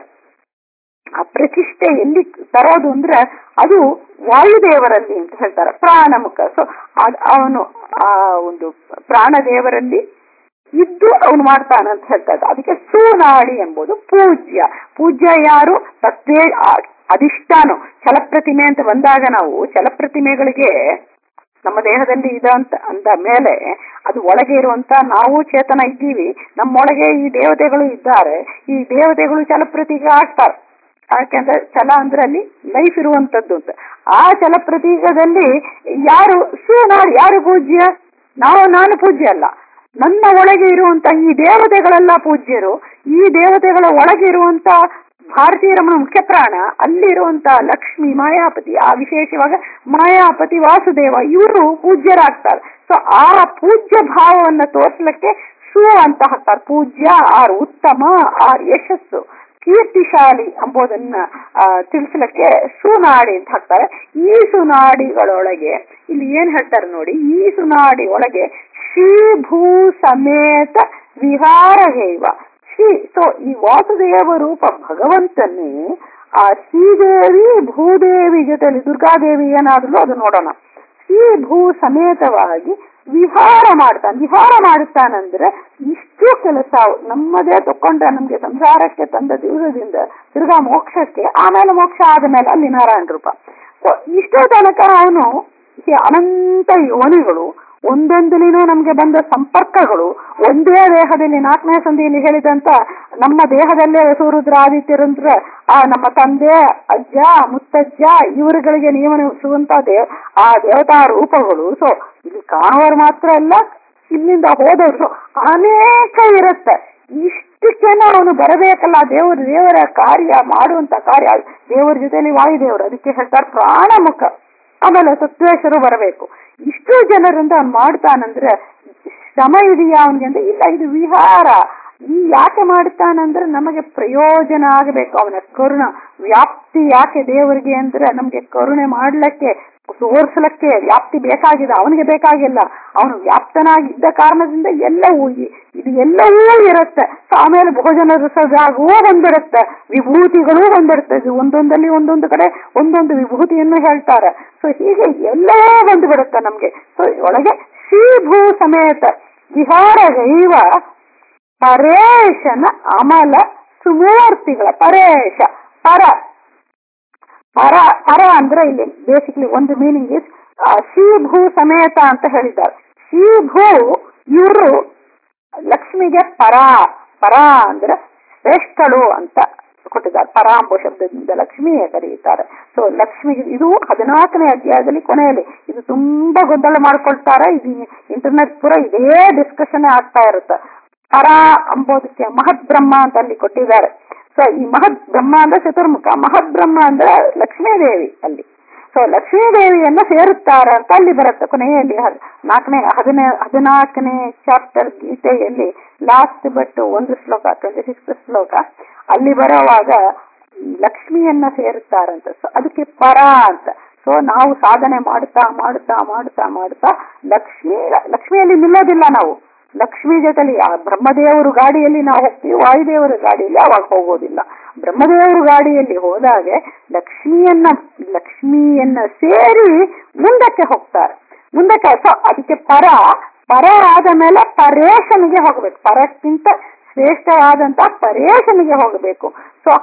B: ಆ ಪ್ರತಿಷ್ಠೆ ಎಲ್ಲಿ ತರೋದು ಅಂದ್ರೆ ಅದು ವಾಯುದೇವರಲ್ಲಿ ಅಂತ ಹೇಳ್ತಾರೆ ಪ್ರಾಣಮುಖ ಸೊ ಅವನು ಆ ಒಂದು ಪ್ರಾಣದೇವರಲ್ಲಿ ಇದ್ದು ಅವನು ಮಾಡ್ತಾನೆ ಅಂತ ಹೇಳ್ತಾರೆ ಅದಕ್ಕೆ ಸುನಾಡಿ ಎಂಬುದು ಪೂಜ್ಯ ಪೂಜ್ಯ ಯಾರು ತತ್ವೇ ಅಧಿಷ್ಠಾನ ಚಲಪ್ರತಿಮೆ ಅಂತ ಬಂದಾಗ ನಾವು ಚಲಪ್ರತಿಮೆಗಳಿಗೆ ನಮ್ಮ ದೇಹದಲ್ಲಿ ಇದೆ ಅಂತ ಅಂದ ಮೇಲೆ ಅದು ಒಳಗೆ ಇರುವಂತ ನಾವು ಚೇತನ ಇದ್ದೀವಿ ನಮ್ಮೊಳಗೆ ಈ ದೇವತೆಗಳು ಇದ್ದಾರೆ ಈ ದೇವತೆಗಳು ಚಲಪ್ರತಿಗೆ ಆಗ್ತಾರೆ ಯಾಕೆಂದ್ರೆ ಛಲ ಅಂದ್ರೆ ಅಲ್ಲಿ ಲೈಫ್ ಇರುವಂತದ್ದು ಅಂತ ಆ ಛಲ ಪ್ರತೀಕದಲ್ಲಿ ಯಾರು ಸುನಾಡಿ ಯಾರು ಪೂಜ್ಯ ನಾವು ನಾನು ಪೂಜ್ಯ ಅಲ್ಲ ನನ್ನ ಒಳಗೆ ಇರುವಂತ ಈ ದೇವತೆಗಳೆಲ್ಲ ಪೂಜ್ಯರು ಈ ದೇವತೆಗಳ ಒಳಗೆ ಇರುವಂತ ಭಾರತೀಯ ರಮಣ ಮುಖ್ಯ ಪ್ರಾಣ ಅಲ್ಲಿರುವಂತ ಲಕ್ಷ್ಮಿ ಮಾಯಾಪತಿ ಆ ವಿಶೇಷವಾಗಿ ಮಾಯಾಪತಿ ವಾಸುದೇವ ಇವರು ಪೂಜ್ಯರಾಗ್ತಾರೆ ಸೊ ಆ ಪೂಜ್ಯ ಭಾವವನ್ನ ತೋರಿಸ್ಲಿಕ್ಕೆ ಸು ಅಂತ ಹಾಕ್ತಾರೆ ಪೂಜ್ಯ ಆರ್ ಉತ್ತಮ ಆರ್ ಯಶಸ್ಸು ಕೀರ್ತಿಶಾಲಿ ಎಂಬುದನ್ನ ತಿಳಿಸ್ಲಿಕ್ಕೆ ಸುನಾಡಿ ಅಂತ ಹಾಕ್ತಾರೆ ಈ ಸುನಾಡಿಗಳೊಳಗೆ ಇಲ್ಲಿ ಏನ್ ಹೇಳ್ತಾರೆ ನೋಡಿ ಈ ಸುನಾಡಿ ಒಳಗೆ ಶ್ರೀಭೂ ಸಮೇತ ವಿಹಾರಹೇವ ಶ್ರೀ ಸೊ ಈ ವಾಸುದೇವ ರೂಪ ಭಗವಂತನೇ ಆ ಶ್ರೀದೇವಿ ಭೂದೇವಿ ಜೊತೆಲಿ ದುರ್ಗಾದೇವಿ ಏನಾದ್ರೂ ಅದು ನೋಡೋಣ ಶ್ರೀ ಭೂ ಸಮೇತವಾಗಿ ವಿಹಾರ ಮಾಡ್ತಾನೆ ವಿಹಾರ ಮಾಡುತ್ತಾನಂದ್ರೆ ಇಷ್ಟು ಕೆಲಸ ನಮ್ಮದೇ ತಕೊಂಡ್ರೆ ನಮ್ಗೆ ಸಂಸಾರಕ್ಕೆ ತಂದ ದಿವಸದಿಂದ ತಿರ್ಗಾ ಮೋಕ್ಷಕ್ಕೆ ಆಮೇಲೆ ಮೋಕ್ಷ ಆದ್ಮೇಲೆ ಅಲ್ಲಿ ನಾರಾಯಣ ರೂಪ So, ಇಷ್ಟೋ ತನಕ ಅವನು ಈ ಅನಂತ ಯೋನಿಗಳು ಒಂದೊಂದಲಿನೂ ನಮ್ಗೆ ಬಂದ ಸಂಪರ್ಕಗಳು ಒಂದೇ ದೇಹದಲ್ಲಿ ನಾಲ್ಕನೇ ಸಂಧಿಯಲ್ಲಿ ಹೇಳಿದಂತ ನಮ್ಮ ದೇಹದಲ್ಲೇ ಸೂರುದ್ರಾದಿತ್ಯರಂದ್ರ ಆ ನಮ್ಮ ತಂದೆ ಅಜ್ಜ ಮುತ್ತಜ್ಜ ಇವರುಗಳಿಗೆ ನಿಯಮನಿಸುವಂತ ದೇವ ಆ ದೇವತಾ ರೂಪಗಳು ಸೊ ಇಲ್ಲಿ ಕಾಣುವವರು ಮಾತ್ರ ಅಲ್ಲ ಇಲ್ಲಿಂದ ಹೋದವರು ಸೊ ಅನೇಕ ಇರುತ್ತೆ ಇಷ್ಟಕ್ಕೇನ ಅವನು ಬರಬೇಕಲ್ಲ ದೇವರು ದೇವರ ಕಾರ್ಯ ಮಾಡುವಂತ ಕಾರ್ಯ ದೇವರ ಜೊತೆಲಿ ವಾಯುದೇವರು ಅದಕ್ಕೆ ಹೇಳ್ತಾರೆ ಪ್ರಾಣಮುಖ ಆಮೇಲೆ ಸತ್ವೇಶ್ವರು ಬರಬೇಕು ಇಷ್ಟು ಜನರಿಂದ ಅವ್ನು ಮಾಡ್ತಾನಂದ್ರೆ ಶ್ರಮ ಇದೆಯಾ ಅವನಿಗೆ ಅಂದ್ರೆ ಇಲ್ಲ ಇದು ವಿಹಾರ ಈ ಯಾಕೆ ಮಾಡ್ತಾನಂದ್ರೆ ನಮಗೆ ಪ್ರಯೋಜನ ಆಗಬೇಕು ಅವನ ಕರುಣ ವ್ಯಾಪ್ತಿ ಯಾಕೆ ದೇವರಿಗೆ ಅಂದ್ರೆ ನಮ್ಗೆ ಕರುಣೆ ಮಾಡ್ಲಿಕ್ಕೆ ತೋರ್ಸಲಕ್ಕೆ ವ್ಯಾಪ್ತಿ ಬೇಕಾಗಿದೆ ಅವನಿಗೆ ಬೇಕಾಗಿಲ್ಲ ಅವನು ವ್ಯಾಪ್ತನಾಗಿದ್ದ ಕಾರಣದಿಂದ ಎಲ್ಲವೂ ಇ- ಇದು ಎಲ್ಲವೂ ಇರುತ್ತೆ ಸೊ ಆಮೇಲೆ ಭೋಜನ ರಸದಾಗೂ ಬಂದಿರುತ್ತೆ ವಿಭೂತಿಗಳೂ ಬಂದಿರುತ್ತೆ ಇದು ಒಂದೊಂದಲ್ಲಿ ಒಂದೊಂದು ಕಡೆ ಒಂದೊಂದು ವಿಭೂತಿಯನ್ನು ಹೇಳ್ತಾರೆ ಸೊ ಹೀಗೆ ಎಲ್ಲವೂ ಬಂದುಬಿಡುತ್ತೆ ನಮ್ಗೆ ಸೊ ಒಳಗೆ ಶ್ರೀಭೂ ಸಮೇತ ವಿಹಾರ ದೈವ ಪರೇಶನ ಅಮಲ ಸುಮೂರ್ತಿಗಳ ಪರೇಶ ಪರ ಪರ ಪರ ಅಂದ್ರೆ ಇಲ್ಲಿ ಬೇಸಿಕ್ಲಿ ಒಂದು ಮೀನಿಂಗ್ ಇಸ್ ಶ್ರೀಭೂ ಸಮೇತ ಅಂತ ಹೇಳಿದ್ದಾರೆ ಶ್ರೀಭೂ ಇವರು ಲಕ್ಷ್ಮಿಗೆ ಪರ ಪರ ಅಂದ್ರೆ ಶ್ರೇಷ್ಠಳು ಅಂತ ಕೊಟ್ಟಿದ್ದಾರೆ ಪರ ಎಂಬ ಶಬ್ದದಿಂದ ಲಕ್ಷ್ಮಿಯೇ ಕರೆಯುತ್ತಾರೆ ಸೊ ಲಕ್ಷ್ಮಿ ಇದು ಹದಿನಾಲ್ಕನೇ ಅಧ್ಯಾಯದಲ್ಲಿ ಕೊನೆಯಲ್ಲಿ ಇದು ತುಂಬಾ ಗೊಂದಲ ಮಾಡ್ಕೊಳ್ತಾರೆ ಇದು ಇಂಟರ್ನೆಟ್ ಪೂರ ಇದೇ ಡಿಸ್ಕಷನ್ ಆಗ್ತಾ ಇರುತ್ತೆ ಪರ ಅಂಬೋದಕ್ಕೆ ಮಹತ್ ಬ್ರಹ್ಮ ಅಂತ ಅಲ್ಲಿ ಕೊಟ್ಟಿದ್ದಾರೆ ಸೊ ಈ ಮಹತ್ ಬ್ರಹ್ಮ ಅಂದ್ರೆ ಚತುರ್ಮುಖ ಮಹತ್ ಬ್ರಹ್ಮ ಅಂದ್ರೆ ಲಕ್ಷ್ಮೀ ದೇವಿ ಅಲ್ಲಿ ಸೊ ಲಕ್ಷ್ಮೀ ದೇವಿಯನ್ನ ಸೇರುತ್ತಾರೆ ಅಂತ ಅಲ್ಲಿ ಬರುತ್ತೆ ಕೊನೆಯಲ್ಲಿ ಹ- ನಾಲ್ಕನೇ ಹದಿನೇ ಹದಿನಾಲ್ಕನೇ ಚಾಪ್ಟರ್ ಗೀತೆಯಲ್ಲಿ ಲಾಸ್ಟ್ ಬಟ್ ಒಂದು ಶ್ಲೋಕ ಟ್ವೆಂಟಿ ಸಿಕ್ಸ್ ಶ್ಲೋಕ ಅಲ್ಲಿ ಬರೋವಾಗ ಲಕ್ಷ್ಮಿಯನ್ನ ಸೇರುತ್ತಾರಂತ ಸೊ ಅದಕ್ಕೆ ಪರ ಅಂತ ಸೊ ನಾವು ಸಾಧನೆ ಮಾಡುತ್ತಾ ಮಾಡುತ್ತಾ ಮಾಡುತ್ತಾ ಮಾಡುತ್ತಾ ಲಕ್ಷ್ಮಿ ಲಕ್ಷ್ಮಿಯಲ್ಲಿ ನಿಲ್ಲೋದಿಲ್ಲ ನಾವು ಲಕ್ಷ್ಮಿ ಜೊತೆಲಿ ಆ ಬ್ರಹ್ಮದೇವರು ಗಾಡಿಯಲ್ಲಿ ನಾವು ಹೋಗ್ತೀವಿ ವಾಯುದೇವರ ಗಾಡಿಯಲ್ಲಿ ಅವಾಗ ಹೋಗೋದಿಲ್ಲ ಬ್ರಹ್ಮದೇವರು ಗಾಡಿಯಲ್ಲಿ ಹೋದಾಗೆ ಲಕ್ಷ್ಮಿಯನ್ನ ಲಕ್ಷ್ಮಿಯನ್ನ ಸೇರಿ ಮುಂದಕ್ಕೆ ಹೋಗ್ತಾರೆ ಮುಂದಕ್ಕೆ ಸೊ ಅದಕ್ಕೆ ಪರ ಪರ ಆದ ಮೇಲೆ ಪರೇಶನಿಗೆ ಹೋಗಬೇಕು ಪರಕ್ಕಿಂತ ಶ್ರೇಷ್ಠವಾದಂತ ಪರೇಶನಿಗೆ ಹೋಗಬೇಕು ಸೊ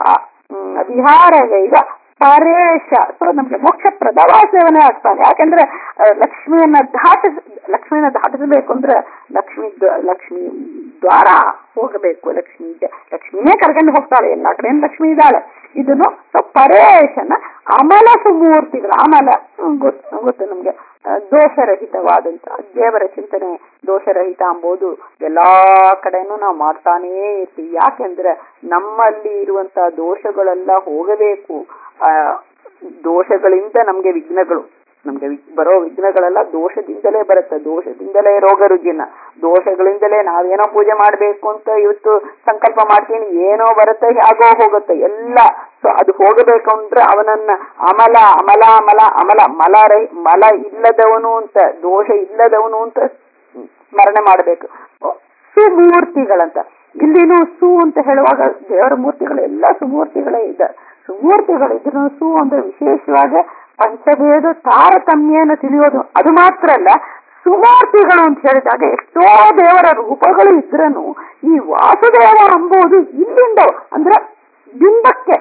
B: ವಿಹಾರ ಈಗ ಪರೇಶ ಸೊ ನಮ್ಗೆ ಮೋಕ್ಷಪ್ರದ ವಾಸವನೇ ಆಗ್ತಾನೆ ಯಾಕಂದ್ರೆ ಆ, ಲಕ್ಷ್ಮಿಯನ್ನ ದಾಟಿಸ್ ಲಕ್ಷ್ಮಿಯನ್ನ ದಾಟಿಸಬೇಕು ಅಂದ್ರೆ ಲಕ್ಷ್ಮಿ ದ್ವ- ಲಕ್ಷ್ಮಿ ದ್ವಾರ ಹೋಗಬೇಕು ಲಕ್ಷ್ಮಿ ದ- ಲಕ್ಷ್ಮಿನೇ ಕರ್ಕೊಂಡು ಹೋಗ್ತಾಳೆ ಎಲ್ಲ ಕಡೆ ಲಕ್ಷ್ಮಿ ಇದ್ದಾಳೆ ಇದನ್ನು ಸೊ ಪರೇಶನ ಅಮಲ ಸುಮೂರ್ತಿಗಳು ಅಮಲ ಹ್ಮ್, ಗೊತ್ತು ಗೊತ್ತು ನಮ್ಗೆ ಆ, ದೋಷರಹಿತವಾದಂತ ದೇವರ ಚಿಂತನೆ ದೋಷರಹಿತ ಎಂಬುದು ಎಲ್ಲಾ ಕಡೆನೂ ನಾವು ಮಾಡ್ತಾನೇ ಇರ್ತೀವಿ ಯಾಕೆಂದ್ರೆ ನಮ್ಮಲ್ಲಿ ಇರುವಂತ ದೋಷಗಳೆಲ್ಲ ಹೋಗಬೇಕು ಆ ದೋಷಗಳಿಂದ ನಮ್ಗೆ ವಿಘ್ನಗಳು ನಮ್ಗೆ ವಿ- ಬರೋ ವಿಘ್ನಗಳೆಲ್ಲ ದೋಷದಿಂದಲೇ ಬರುತ್ತೆ ದೋಷದಿಂದಲೇ ರೋಗ ರುಜಿನ ದೋಷಗಳಿಂದಲೇ ನಾವೇನೋ ಪೂಜೆ ಮಾಡ್ಬೇಕು ಅಂತ ಇವತ್ತು ಸಂಕಲ್ಪ ಮಾಡ್ತೀನಿ ಏನೋ ಬರುತ್ತೆ ಹೇಗೋ ಹೋಗುತ್ತೆ ಎಲ್ಲ ಸೊ ಅದು ಹೋಗಬೇಕು ಅಂದ್ರೆ ಅವನನ್ನ ಅಮಲ ಅಮಲ ಅಮಲ ಅಮಲ ಮಲ ರೈ ಮಲ ಇಲ್ಲದವನು ಅಂತ ದೋಷ ಇಲ್ಲದವನು ಅಂತ ಸ್ಮರಣೆ ಮಾಡಬೇಕು ಸುಮೂರ್ತಿಗಳಂತ ಇಲ್ಲಿನೂ ಸು ಅಂತ ಹೇಳುವಾಗ ದೇವರ ಮೂರ್ತಿಗಳು ಎಲ್ಲ ಸುಮೂರ್ತಿಗಳೇ ಇದ್ದಾರೆ ಸುಮೂರ್ತಿಗಳು ಇದ್ರು ಸು ಅಂದ್ರೆ ವಿಶೇಷವಾಗಿ ಪಂಚಭೇದ ತಾರತಮ್ಯನ ತಿಳಿಯೋದು ಅದು ಮಾತ್ರ ಅಲ್ಲ ಸುಮೂರ್ತಿಗಳು ಅಂತ ಹೇಳಿದಾಗ ಎಷ್ಟೋ ದೇವರ ರೂಪಗಳು ಇದ್ರನು ಈ ವಾಸುದೇವ ಎಂಬುದು ಇಲ್ಲಿಂದ ಅಂದ್ರೆ ಬಿಂಬಕ್ಕೆ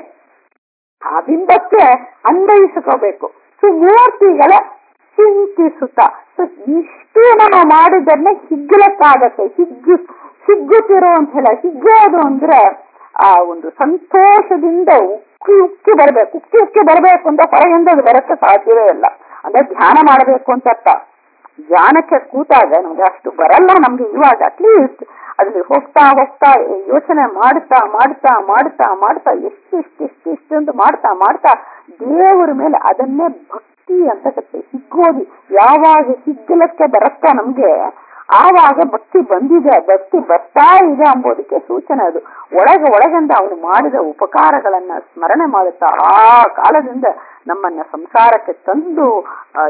B: ಆ ಬಿಂಬಕ್ಕೆ ಅನ್ವಯಿಸ್ಕೋಬೇಕು ಸುಮೂರ್ತಿಗಳ ಚಿಂತಿಸುತ್ತ ಸೊ ಇಷ್ಟು ನಾವು ಮಾಡಿದ್ದನ್ನ ಹಿಗ್ಗಲಕ್ಕಾಗತ್ತೆ ಹಿಗ್ಗು ಹಿಗ್ಗುತ್ತಿರೋ ಅಂತ ಹೇಳ ಹಿಗ್ಗೋದು ಅಂದ್ರೆ ಆ ಒಂದು ಸಂತೋಷದಿಂದ ಉಕ್ಕಿ ಉಕ್ಕಿ ಬರಬೇಕು ಉಕ್ಕಿ ಉಕ್ಕಿ ಬರಬೇಕು ಅಂತ ಹೊರಗಿಂದ ಅದು ಬರಕ್ಕೆ ಸಾಧ್ಯವೇ ಇಲ್ಲ ಅಂದ್ರೆ ಧ್ಯಾನ ಮಾಡಬೇಕು ಅಂತ ಅರ್ಥ ಧ್ಯಾನಕ್ಕೆ ಕೂತಾಗ ನಮ್ಗೆ ಅಷ್ಟು ಬರಲ್ಲ ನಮ್ಗೆ ಇವಾಗ ಅಟ್ಲೀಸ್ಟ್ ಅದ್ರಲ್ಲಿ ಹೋಗ್ತಾ ಹೋಗ್ತಾ ಯೋಚನೆ ಮಾಡ್ತಾ ಮಾಡ್ತಾ ಮಾಡ್ತಾ ಮಾಡ್ತಾ ಎಷ್ಟು ಎಷ್ಟು ಎಷ್ಟು ಎಷ್ಟು ಅಂತ ಮಾಡ್ತಾ ಮಾಡ್ತಾ ದೇವರ ಮೇಲೆ ಅದನ್ನೇ ಭಕ್ತಿ ಅಂತ ಕತ್ತೆ ಹಿಗ್ಗೋದು ಯಾವಾಗ ಹಿಗ್ಗಲಕ್ಕೆ ಬರತ್ತಾ ನಮ್ಗೆ ಆವಾಗ ಭಕ್ತಿ ಬಂದಿದೆ ಭಕ್ತಿ ಬರ್ತಾ ಇದೆ ಎಂಬುದಕ್ಕೆ ಸೂಚನೆ ಅದು ಒಳಗೆ ಒಳಗಿಂದ ಅವನು ಮಾಡಿದ ಉಪಕಾರಗಳನ್ನ ಸ್ಮರಣೆ ಮಾಡುತ್ತಾ ಆ ಕಾಲದಿಂದ ನಮ್ಮನ್ನ ಸಂಸಾರಕ್ಕೆ ತಂದು ಆ, ಇಷ್ಟು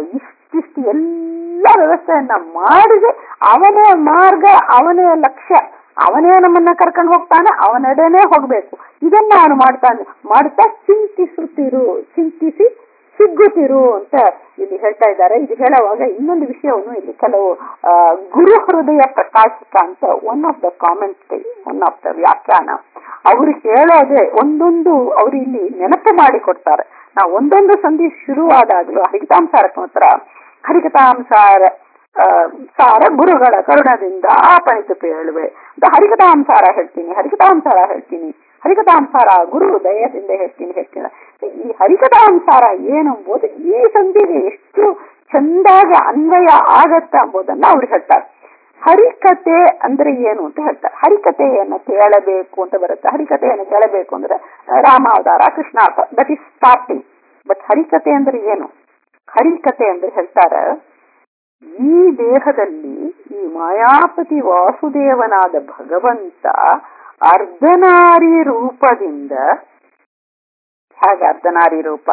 B: ಇಷ್ಟಿಷ್ಟು ಎಲ್ಲ ವ್ಯವಸ್ಥೆಯನ್ನ ಮಾಡಿದೆ ಅವನೇ ಮಾರ್ಗ ಅವನೇ ಲಕ್ಷ್ಯ ಅವನೇ ನಮ್ಮನ್ನ ಕರ್ಕೊಂಡು ಹೋಗ್ತಾನೆ ಅವನಡೆನೇ ಹೋಗ್ಬೇಕು ಇದನ್ನ ಅವನು ಮಾಡ್ತಾನೆ ಮಾಡ್ತಾ ಚಿಂತಿಸುತ್ತಿರು ಚಿಂತಿಸಿ ಸಿಗ್ಗುತ್ತಿರು ಅಂತ ಇಲ್ಲಿ ಹೇಳ್ತಾ ಇದ್ದಾರೆ ಇದು ಹೇಳುವಾಗ ಇನ್ನೊಂದು ವಿಷಯವನ್ನು ಇಲ್ಲಿ ಕೆಲವು ಆ, ಗುರು ಹೃದಯ ಪ್ರಕಾಶಿಕ ಅಂತ one of the comment one of the ವ್ಯಾಖ್ಯಾನ ಅವರು ಹೇಳೋದೇ ಒಂದೊಂದು ಅವರು ಇಲ್ಲಿ ನೆನಪು ಮಾಡಿ ಕೊಡ್ತಾರೆ ನಾವು ಒಂದೊಂದು ಸಂಧಿ ಶುರುವಾದಾಗಲೂ ಹರಿಕತಾಂಸಾರಕ್ಕೆ ಮಾತ್ರ ಹರಿಕತಾಂಸಾರ ಆ, ಸಾರ ಗುರುಗಳ ಕರುಣದಿಂದ ಆಪಣಿತು ಪೇಳುವೆ ಅಂತ ಹರಿಕತಾಂಸಾರ ಹೇಳ್ತೀನಿ ಹರಿಕತಾಂಸಾರ ಹೇಳ್ತೀನಿ ಹರಿಕತಾಂಸಾರ ಗುರು ದಯದಿಂದ ಹೇಳ್ತೀನಿ ಹೇಳ್ತೀನಿ ಈ ಹರಿಕತಾಂಸಾರ ಏನು ಎಂಬುದು ಈ ಸಂಧಿಗೆ ಎಷ್ಟು ಚಂದಾಗಿ ಅನ್ವಯ ಆಗತ್ತ ಎಂಬುದನ್ನ ಅವ್ರು ಹೇಳ್ತಾರೆ ಹರಿಕತೆ ಅಂದ್ರೆ ಏನು ಅಂತ ಹೇಳ್ತಾರೆ ಹರಿಕತೆಯನ್ನು ಕೇಳಬೇಕು ಅಂತ ಬರುತ್ತೆ ಹರಿಕತೆಯನ್ನು ಕೇಳಬೇಕು ಅಂದ್ರೆ ರಾಮಾವತಾರ Krishna that is starting but ಹರಿಕತೆ ಅಂದ್ರೆ ಏನು ಹರಿಕತೆ ಅಂದ್ರೆ ಹೇಳ್ತಾರೆ ಈ ದೇಹದಲ್ಲಿ ಈ ಮಾಯಾಪತಿ ವಾಸುದೇವನಾದ ಭಗವಂತ ಅರ್ಧನಾರಿ ರೂಪದಿಂದ ಹೇಗೆ ಅರ್ಧನಾರಿ ರೂಪ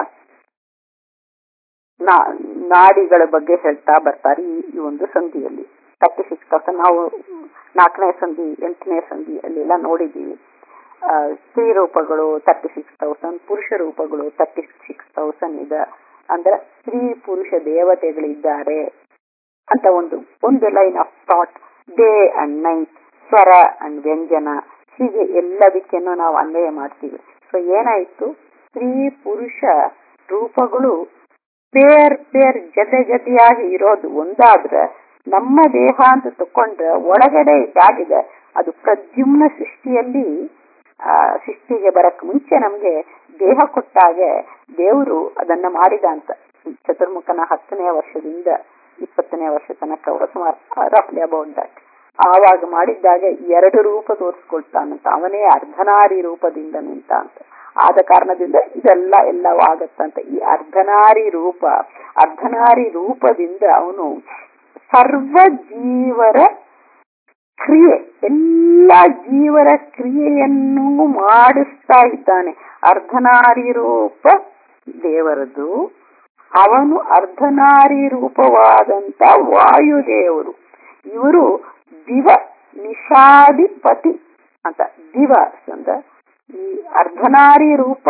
B: ನಾ- ನಾಡಿಗಳ ಬಗ್ಗೆ ಹೇಳ್ತಾ ಬರ್ತಾರೆ ಈ ಈ ಒಂದು ಸಂಧಿಯಲ್ಲಿ ತರ್ಟಿ ಸಿಕ್ಸ್ ತೌಸಂಡ್ ನಾವು ನಾಲ್ಕನೇ ಸಂಧಿ ಎಂಟನೇ ಸಂಧಿ ಅಲ್ಲೆಲ್ಲ ನೋಡಿದ್ದೀವಿ ಆ, ಸ್ತ್ರೀ ರೂಪಗಳು ತರ್ಟಿ ಸಿಕ್ಸ್ ತೌಸಂಡ್ ಪುರುಷ ರೂಪಗಳು ತರ್ಟಿ ಸಿಕ್ಸ್ ತೌಸಂಡ್ ಇದೆ ಅಂದ್ರೆ ಸ್ತ್ರೀ ಪುರುಷ ದೇವತೆಗಳಿದ್ದಾರೆ ಅಂತ ಒಂದು ಒಂದು line of thought day and night ಸ್ವರ ಅಂಡ್ ವ್ಯಂಜನ ಹೀಗೆ ಎಲ್ಲದಕ್ಕೇನು ನಾವು ಅನ್ವಯ ಮಾಡ್ತೀವಿ ಸೊ ಏನಾಯ್ತು ಸ್ತ್ರೀ ಪುರುಷ ರೂಪಗಳು ಪೇರ್ ಪೇರ್ ಜೊತೆ ಜೊತೆಯಾಗಿ ಇರೋದು ಒಂದಾದ್ರೆ ನಮ್ಮ ದೇಹ ಅಂತ ತಕೊಂಡ್ರೆ ಒಳಗಡೆ ಹೇಗಿದೆ ಅದು ಪ್ರದ್ಯುಮ್ನ ಸೃಷ್ಟಿಯಲ್ಲಿ ಆ, ಸೃಷ್ಟಿಗೆ ಬರಕ್ ಮುಂಚೆ ನಮ್ಗೆ ದೇಹ ಕೊಟ್ಟಾಗೆ ದೇವರು ಅದನ್ನ ಮಾಡಿದ ಅಂತ ಚತುರ್ಮುಖನ ಹತ್ತನೇ ವರ್ಷದಿಂದ ಇಪ್ಪತ್ತನೇ ವರ್ಷ ತನಕ ಸುಮಾರು ರಫ್ಲಿ ಅಬೌಟ್ ದಟ್ ಆವಾಗ ಮಾಡಿದ್ದಾಗ ಎರಡು ರೂಪ ತೋರಿಸ್ಕೊಳ್ತಾನಂತ ಅವನೇ ಅರ್ಧನಾರಿ ರೂಪದಿಂದ ನಿಂತ ಅಂತ ಆದ ಕಾರಣದಿಂದ ಇದೆಲ್ಲ ಎಲ್ಲವೂ ಆಗತ್ತಂತ ಈ ಅರ್ಧನಾರಿ ರೂಪ ಅರ್ಧನಾರಿ ರೂಪದಿಂದ ಅವನು ಸರ್ವ ಜೀವರ ಕ್ರಿಯೆ ಎಲ್ಲ ಜೀವರ ಕ್ರಿಯೆಯನ್ನು ಮಾಡಿಸ್ತಾ ಇದ್ದಾನೆ ಅರ್ಧನಾರಿ ರೂಪ ದೇವರದು ಅವನು ಅರ್ಧನಾರಿ ರೂಪವಾದಂತ ವಾಯುದೇವರು ಇವರು ದಿವ ನಿಷಾದಿಪತಿ ಅಂತ ದಿವಸ್ ಅಂತ ಈ ಅರ್ಧನಾರಿ ರೂಪ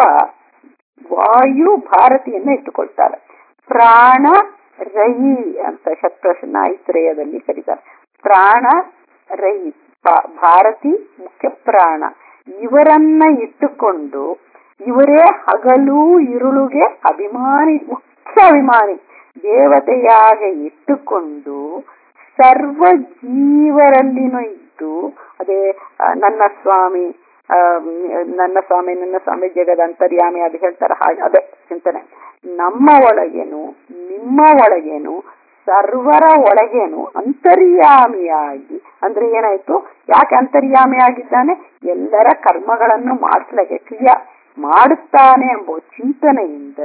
B: ವಾಯು ಭಾರತಿಯನ್ನ ಇಟ್ಟುಕೊಳ್ತಾರೆ ಪ್ರಾಣ ರಯಿ ಅಂತ ಶತ್ರುನಾಯಿತ್ರಯದಲ್ಲಿ ಕರೀತಾರೆ ಪ್ರಾಣ ರಯಿ ಭಾ- ಭಾರತಿ ಮುಖ್ಯ ಪ್ರಾಣ ಇವರನ್ನ ಇಟ್ಟುಕೊಂಡು ಇವರೇ ಹಗಲು ಇರುಳುಗೆ ಅಭಿಮಾನಿ ಮುಖ್ಯ ಅಭಿಮಾನಿ ದೇವತೆಯಾಗಿ ಇಟ್ಟುಕೊಂಡು ಸರ್ವ ಜೀವರಲ್ಲಿನೂ ಇದ್ದು ಅದೇ ಆ, ನನ್ನ ಸ್ವಾಮಿ ಆ, ನನ್ನ ಸ್ವಾಮಿ ನನ್ನ ಸ್ವಾಮಿ ಜಗದ ಅಂತರ್ಯಾಮಿ ಅದು ಹೇಳ್ತಾರೆ ಹಾಗೆ ಅದೇ ಚಿಂತನೆ ನಮ್ಮ ಒಳಗೇನು ನಿಮ್ಮ ಒಳಗೇನು ಸರ್ವರ ಒಳಗೇನು ಅಂತರ್ಯಾಮಿಯಾಗಿ ಅಂದ್ರೆ ಏನಾಯ್ತು ಯಾಕೆ ಅಂತರ್ಯಾಮಿಯಾಗಿದ್ದಾನೆ ಎಲ್ಲರ ಕರ್ಮಗಳನ್ನು ಮಾಡಿಸ್ಲಿಕ್ಕೆ ಕ್ರಿಯಾ ಮಾಡುತ್ತಾನೆ ಎಂಬ ಚಿಂತನೆಯಿಂದ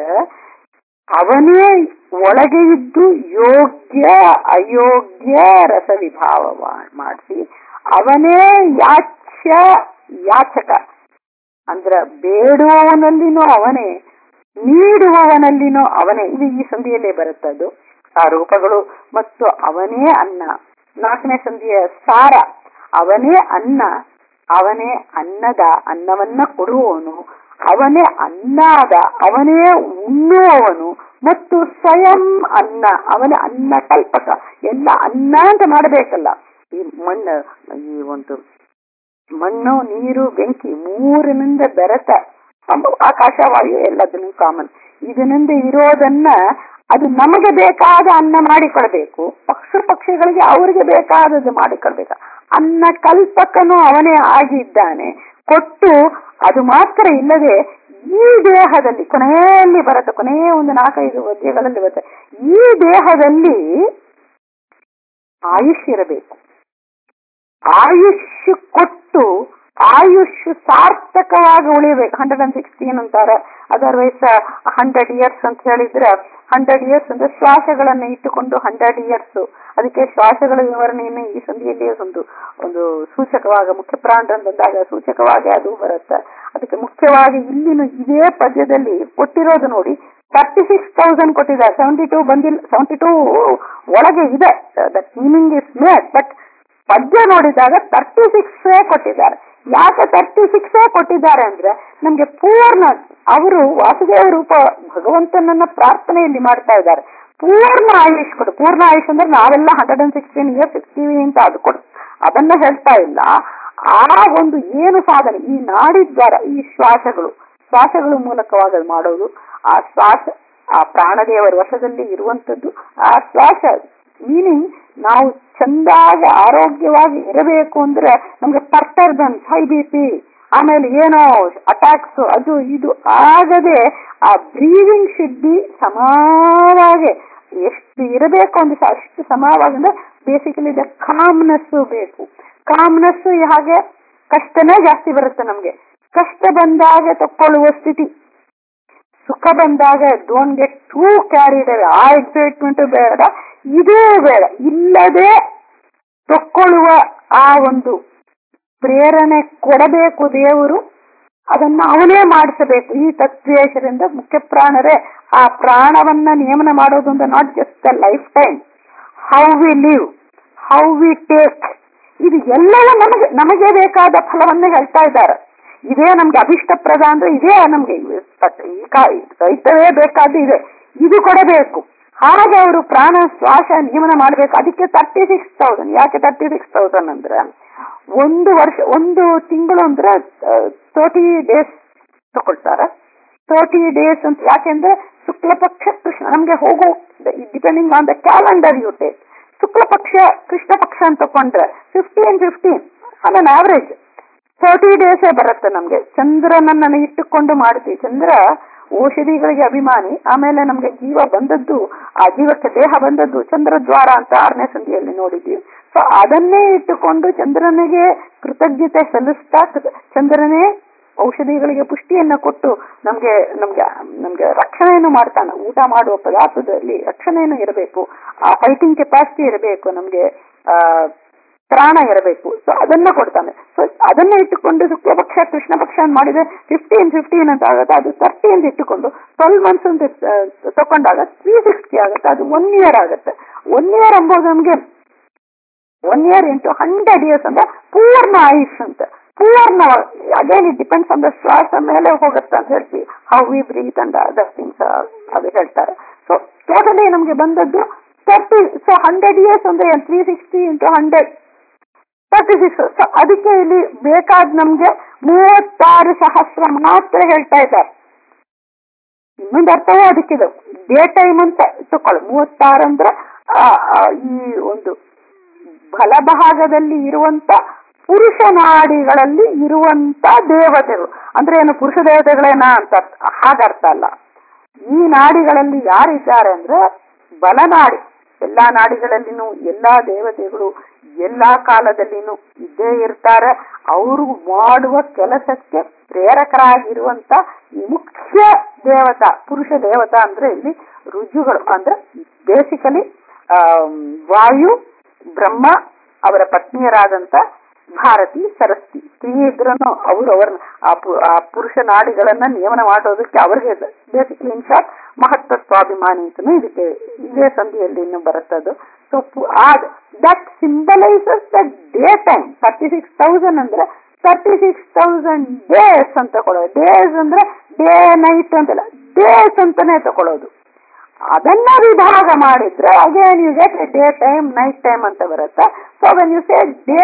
B: ಅವನೇ ಒಳಗೆ ಇದ್ದು ಯೋಗ್ಯ ಅಯೋಗ್ಯ ರಸವಿಭಾವ ಮಾಡಿಸಿ ಅವನೇ ಯಾಚ್ಯ ಯಾಚಕ ಅಂದ್ರ ಬೇಡುವವನಲ್ಲಿನೂ ಅವನೇ ನೀಡುವವನಲ್ಲಿನೂ ಅವನೇ ಇದು ಈ ಸಂಧಿಯಲ್ಲೇ ಬರುತ್ತದು ಆ ರೂಪಗಳು ಮತ್ತು ಅವನೇ ಅನ್ನ ನಾಲ್ಕನೇ ಸಂಧಿಯ ಸಾರ ಅವನೇ ಅನ್ನ ಅವನೇ ಅನ್ನದ ಅನ್ನವನ್ನ ಕೊಡುವವನು ಅವನೇ ಅನ್ನಾದ ಅವನೇ ಉಣ್ಣುವವನು ಮತ್ತು ಸ್ವಯಂ ಅನ್ನ ಅವನೇ ಅನ್ನ ಕಲ್ಪಕ ಎಲ್ಲ ಅನ್ನ ಅಂತ ಮಾಡಬೇಕಲ್ಲ ಈ ಮಣ್ಣು ಈ ಒಂದು ಮಣ್ಣು ನೀರು ಬೆಂಕಿ ಮೂರಿನಿಂದ ಬೆರೆತ ಅಮ್ಮ- ಆಕಾಶ ವಾಯು ಎಲ್ಲದನ್ನು ಕಾಮನ್ ಇದರಿಂದ ಇರೋದನ್ನ ಅದು ನಮಗೆ ಬೇಕಾದ ಅನ್ನ ಮಾಡಿಕೊಳ್ಬೇಕು ಪಕ್ಷ ಪಕ್ಷಿಗಳಿಗೆ ಅವರಿಗೆ ಬೇಕಾದದ್ದು ಮಾಡಿಕೊಳ್ಬೇಕು ಅನ್ನ ಕಲ್ಪಕನು ಅವನೇ ಆಗಿದ್ದಾನೆ ಕೊಟ್ಟು ಅದು ಮಾತ್ರ ಇಲ್ಲದೆ ಈ ದೇಹದಲ್ಲಿ ಕೊನೆಯಲ್ಲಿ ಬರುತ್ತೆ ಕೊನೆಯ ಒಂದು ನಾಲ್ಕೈದು ಅಧ್ಯಾಯಗಳಲ್ಲಿ ಬರುತ್ತೆ ಈ ದೇಹದಲ್ಲಿ ಆಯುಷ್ ಇರಬೇಕು ಆಯುಷ್ ಕೊಟ್ಟು ಆಯುಷ್ ಸಾರ್ಥಕವಾಗಿ ಉಳಿಬೇಕು ಹಂಡ್ರೆಡ್ ಅಂಡ್ ಸಿಕ್ಸ್ಟೀನ್ ಅಂತಾರೆ ಅದರ್ವೈಸ್ ಹಂಡ್ರೆಡ್ ಇಯರ್ಸ್ ಅಂತ ಹೇಳಿದ್ರೆ ಹಂಡ್ರೆಡ್ ಇಯರ್ಸ್ ಅಂದ್ರೆ ಶ್ವಾಸಗಳನ್ನ ಇಟ್ಟುಕೊಂಡು ಹಂಡ್ರೆಡ್ ಇಯರ್ಸ್ ಅದಕ್ಕೆ ಶ್ವಾಸಗಳ ವಿವರಣೆಯನ್ನು ಈ ಸಂಧಿಯಲ್ಲಿ ಒಂದು ಒಂದು ಸೂಚಕವಾಗ ಮುಖ್ಯ ಪ್ರಾಣ ಬಂದಾಗ ಸೂಚಕವಾಗಿ ಅದು ಬರುತ್ತೆ ಅದಕ್ಕೆ ಮುಖ್ಯವಾಗಿ ಇಲ್ಲಿನ ಇದೇ ಪದ್ಯದಲ್ಲಿ ಕೊಟ್ಟಿರೋದು ನೋಡಿ ತರ್ಟಿ ಸಿಕ್ಸ್ ತೌಸಂಡ್ ಕೊಟ್ಟಿದ್ದಾರೆ ಸೆವೆಂಟಿ ಟೂ ಬಂದಿಲ್ಲ ಸೆವೆಂಟಿ ಟೂ ಒಳಗೆ ಇದೆ that meaning is made but ಪದ್ಯ ನೋಡಿದಾಗ ತರ್ಟಿ ಸಿಕ್ಸ್ ಕೊಟ್ಟಿದ್ದಾರೆ ಯಾಕೆ ತರ್ಟಿ ಸಿಕ್ಸ್ ಕೊಟ್ಟಿದ್ದಾರೆ ಅಂದ್ರೆ ನಮ್ಗೆ ಪೂರ್ಣ ಅವರು ವಾಸುದೇವ ರೂಪ ಭಗವಂತನನ್ನ ಪ್ರಾರ್ಥನೆಯಲ್ಲಿ ಮಾಡ್ತಾ ಇದ್ದಾರೆ ಪೂರ್ಣ ಆಯುಷ್ ಕೊಡು ಪೂರ್ಣ ಆಯುಷ್ ಅಂದ್ರೆ ನಾವೆಲ್ಲ ಹಂಡ್ರೆಡ್ ಅಂಡ್ ಸಿಕ್ಸ್ಟೀನ್ ಇಯರ್ಸ್ ಇರ್ತೀವಿ ಅಂತ ಅದು ಕೊಡು ಅದನ್ನ ಹೇಳ್ತಾ ಇಲ್ಲ ಆ ಒಂದು ಏನು ಸಾಧನೆ ಈ ನಾಡಿದ್ವಾರ ಈ ಶ್ವಾಸಗಳು ಶ್ವಾಸಗಳ ಮೂಲಕವಾಗಿ ಅದು ಮಾಡೋದು ಆ ಶ್ವಾಸ ಆ ಪ್ರಾಣದೇವರ ವಶದಲ್ಲಿ ಇರುವಂತದ್ದು ಆ ಶ್ವಾಸ ಮೀನಿಂಗ್ ನಾವು ಚಂದಾಗಿ ಆರೋಗ್ಯವಾಗಿ ಇರಬೇಕು ಅಂದ್ರೆ ನಮ್ಗೆ ಪರ್ಟರ್ಬನ್ಸ್ ಹೈ ಬಿ ಪಿ ಆಮೇಲೆ ಏನೋ ಅಟ್ಯಾಕ್ಸ್ ಅದು ಇದು ಆಗದೆ ಆ ಬ್ರೀವಿಂಗ್ ಶುಡ್ ಬಿ ಸಮಾವಾಗಿ ಎಷ್ಟು ಇರಬೇಕು ಅಂದ್ರೆ ಅಷ್ಟು ಸಮವಾಗಿ ಅಂದ್ರೆ ಬೇಸಿಕಲಿ ದ ಕಾಮ್ನೆಸ್ ಬೇಕು ಕಾಮ್ನೆಸ್ ಹಾಗೆ ಕಷ್ಟನೇ ಜಾಸ್ತಿ ಬರುತ್ತೆ ನಮ್ಗೆ ಕಷ್ಟ ಬಂದಾಗ ತಕ್ಕೊಳ್ಳುವ ಸ್ಥಿತಿ ಸುಖ ಬಂದಾಗ ಡೋಂಟ್ ಗೆಟ್ ಟೂ ಕ್ಯಾರಿಡ್ ಆ ಎಕ್ಸೈಟ್ಮೆಂಟ್ ಬೇಡ ಇದೇ ಬೇಡ ಇಲ್ಲದೆ ತಕ್ಕೊಳ್ಳುವ ಆ ಒಂದು ಪ್ರೇರಣೆ ಕೊಡಬೇಕು ದೇವರು ಅದನ್ನ ಅವನೇ ಮಾಡಿಸಬೇಕು ಈ ತತ್ವೇಶರಿಂದ ಮುಖ್ಯ ಪ್ರಾಣರೇ ಆ ಪ್ರಾಣವನ್ನ ನಿಯಮನ ಮಾಡೋದು ಅಂದ್ರೆ not just the life time how we live how we take ಇದು ಎಲ್ಲವೂ ನಮಗೆ ನಮಗೆ ಬೇಕಾದ ಫಲವನ್ನ ಹೇಳ್ತಾ ಇದ್ದಾರೆ ಇದೇ ನಮ್ಗೆ ಅಭಿಷ್ಟಪ್ರದ ಅಂದ್ರೆ ಇದೇ ನಮ್ಗೆ ರೈತವೇ ಬೇಕಾದ ಇದೆ ಇದು ಕೊಡಬೇಕು ಹಾಗೆ ಅವರು ಪ್ರಾಣ ಶ್ವಾಸ ನಿಯಮನ ಮಾಡಬೇಕು ಅದಕ್ಕೆ ತರ್ಟಿ ಸಿಕ್ಸ್ ತೌಸಂಡ್ ಯಾಕೆ ತರ್ಟಿ ಸಿಕ್ಸ್ ತೌಸಂಡ್ ಅಂದ್ರೆ ಒಂದು ವರ್ಷ ಒಂದು ತಿಂಗಳು ಅಂದ್ರೆ ತರ್ಟಿ ಡೇಸ್ ತಗೊಳ್ತಾರೆ ತರ್ಟಿ ಡೇಸ್ ಅಂತ ಯಾಕೆಂದ್ರೆ ಶುಕ್ಲ ಪಕ್ಷ ಕೃಷ್ಣ ನಮ್ಗೆ ಹೋಗೋ depending on the calendar you take ಶುಕ್ಲ ಪಕ್ಷ ಕೃಷ್ಣ ಪಕ್ಷ ಅಂತ ತಕೊಂಡ್ರೆ fifteen fifteen on average thirty ಡೇಸೇ ಬರುತ್ತೆ ನಮ್ಗೆ ಚಂದ್ರನನ್ನ ಇಟ್ಟುಕೊಂಡು ಮಾಡ್ತೀವಿ ಚಂದ್ರ ಔಷಧಿಗಳಿಗೆ ಅಭಿಮಾನಿ ಆಮೇಲೆ ನಮ್ಗೆ ಜೀವ ಬಂದದ್ದು ಆ ಜೀವಕ್ಕೆ ದೇಹ ಬಂದದ್ದು ಚಂದ್ರ ದ್ವಾರ ಅಂತ ಆರನೇ ಸಂಧಿಯಲ್ಲಿ ನೋಡಿದ್ದೀವಿ ಸೊ ಅದನ್ನೇ ಇಟ್ಟುಕೊಂಡು ಚಂದ್ರನಿಗೆ ಕೃತಜ್ಞತೆ ಸಲ್ಲಿಸ್ತಾ ಚಂದ್ರನೇ ಔಷಧಿಗಳಿಗೆ ಪುಷ್ಟಿಯನ್ನ ಕೊಟ್ಟು ನಮ್ಗೆ ನಮ್ಗೆ ನಮ್ಗೆ ರಕ್ಷಣೆಯನ್ನು ಮಾಡ್ತಾನೆ ಊಟ ಮಾಡುವ ಪದಾರ್ಥದಲ್ಲಿ ರಕ್ಷಣೆಯನ್ನು ಇರಬೇಕು ಆ ಫೈಟಿಂಗ್ ಕೆಪಾಸಿಟಿ ಇರಬೇಕು ನಮ್ಗೆ ಆ ಪ್ರಾಣ ಇರಬೇಕು ಸೊ ಅದನ್ನ ಕೊಡ್ತಾನೆ ಸೊ ಅದನ್ನ ಇಟ್ಟುಕೊಂಡು ಶುಕ್ಲ ಪಕ್ಷ ಕೃಷ್ಣ ಪಕ್ಷ ಅಂತ ಮಾಡಿದ್ರೆ ಫಿಫ್ಟೀನ್ ಫಿಫ್ಟೀನ್ ಅಂತ ಆಗುತ್ತೆ ಅದು ತರ್ಟಿ ಅಂತ ಇಟ್ಟುಕೊಂಡು ಟ್ವೆಲ್ ಮಂತ್ಸ್ ಅಂತ ತಕೊಂಡಾಗ ತ್ರೀ ಸಿಕ್ಸ್ಟಿ ಆಗುತ್ತೆ ಅದು ಒನ್ ಇಯರ್ ಆಗುತ್ತೆ ಒನ್ ಇಯರ್ ಎಂಬುದು ನಮ್ಗೆ one year into hundred years ಅಂದ್ರೆ ಪೂರ್ಣ ಆಯುಷ್ ಅಂತ ಪೂರ್ಣ again it depends on the ಶ್ವಾಸ ಮೇಲೆ ಹೋಗುತ್ತೆ ಅಂತ ಹೇಳ್ತೀವಿ how we breathe and other things ಅದು ಹೇಳ್ತಾರೆ ಸೊ ಟೋಟಲಿ ನಮ್ಗೆ ಬಂದದ್ದು ತರ್ಟಿ ಸೊ ಹಂಡ್ರೆಡ್ ಇಯರ್ಸ್ ಅಂದ್ರೆ three sixty into hundred thirty six so ಅದಕ್ಕೆ ಇಲ್ಲಿ ಬೇಕಾದ ನಮ್ಗೆ ಮೂವತ್ತಾರು ಸಹಸ್ರ ಮಾತ್ರ ಹೇಳ್ತಾ ಇದ್ದಾರೆ ಇನ್ನೊಂದು ಅರ್ಥವೂ ಅದಕ್ಕಿದೆ ಡೇ ಟೈಮ್ ಅಂತ ತಕೊಳ್ಳಿ ಮೂವತ್ತಾರು ಅಂದ್ರೆ ಈ ಒಂದು ಬಲಭಾಗದಲ್ಲಿ ಇರುವಂತ ಪುರುಷ ನಾಡಿಗಳಲ್ಲಿ ಇರುವಂತ ದೇವತೆಗಳು ಅಂದ್ರೆ ಏನು ಪುರುಷ ದೇವತೆಗಳೇನ ಅಂತ ಹಾಗರ್ಥ ಅಲ್ಲ ಈ ನಾಡಿಗಳಲ್ಲಿ ಯಾರಿದ್ದಾರೆ ಅಂದ್ರೆ ಬಲನಾಡಿ ಎಲ್ಲಾ ನಾಡಿಗಳಲ್ಲಿನೂ ಎಲ್ಲಾ ದೇವತೆಗಳು ಎಲ್ಲಾ ಕಾಲದಲ್ಲಿನೂ ಇದ್ದೇ ಇರ್ತಾರೆ ಅವರು ಮಾಡುವ ಕೆಲಸಕ್ಕೆ ಪ್ರೇರಕರಾಗಿರುವಂತ ಈ ಮುಖ್ಯ ದೇವತಾ ಪುರುಷ ದೇವತಾ ಅಂದ್ರೆ ಇಲ್ಲಿ ರುಜುಗಳು ಅಂದ್ರೆ ಬೇಸಿಕಲಿ ವಾಯು ಬ್ರಹ್ಮ ಅವರ ಪತ್ನಿಯರಾದಂತ ಭಾರತಿ ಸರಸ್ತಿ ಸ್ತ್ರೀ ಇದ್ರೂ ಅವರು ಅವರ ಆ ಪುರುಷ ನಾಡಿಗಳನ್ನ ನಿಯಮನ ಮಾಡೋದಕ್ಕೆ ಅವರಿಗೆ ಬೇಸಿಕಲಿ ಇನ್ ಶಾರ್ಟ್ ಮಹತ್ವ ಸ್ವಾಭಿಮಾನಿ ಅಂತನೂ ಇದಕ್ಕೆ ಇದೇ ಸಂಧಿಯಲ್ಲಿ ಇನ್ನು ಬರುತ್ತದು so that symbolises the day time thirty six thousand ಅಂದ್ರೆ ತರ್ಟಿ ಸಿಕ್ಸ್ ತೌಸಂಡ್ ಡೇಸ್ ಅಂತ ತಗೊಳ್ಳೋದು ಡೇಸ್ ಅಂದ್ರೆ ಡೇ ನೈಟ್ ಅಂತಲ್ಲ ಡೇಸ್ ಅಂತಾನೆ ತಗೊಳ್ಳೋದು ಅದನ್ನ ವಿಭಾಗ ಮಾಡಿದ್ರೆ again you get day time night time ಅಂತ ಬರುತ್ತೆ so when you say day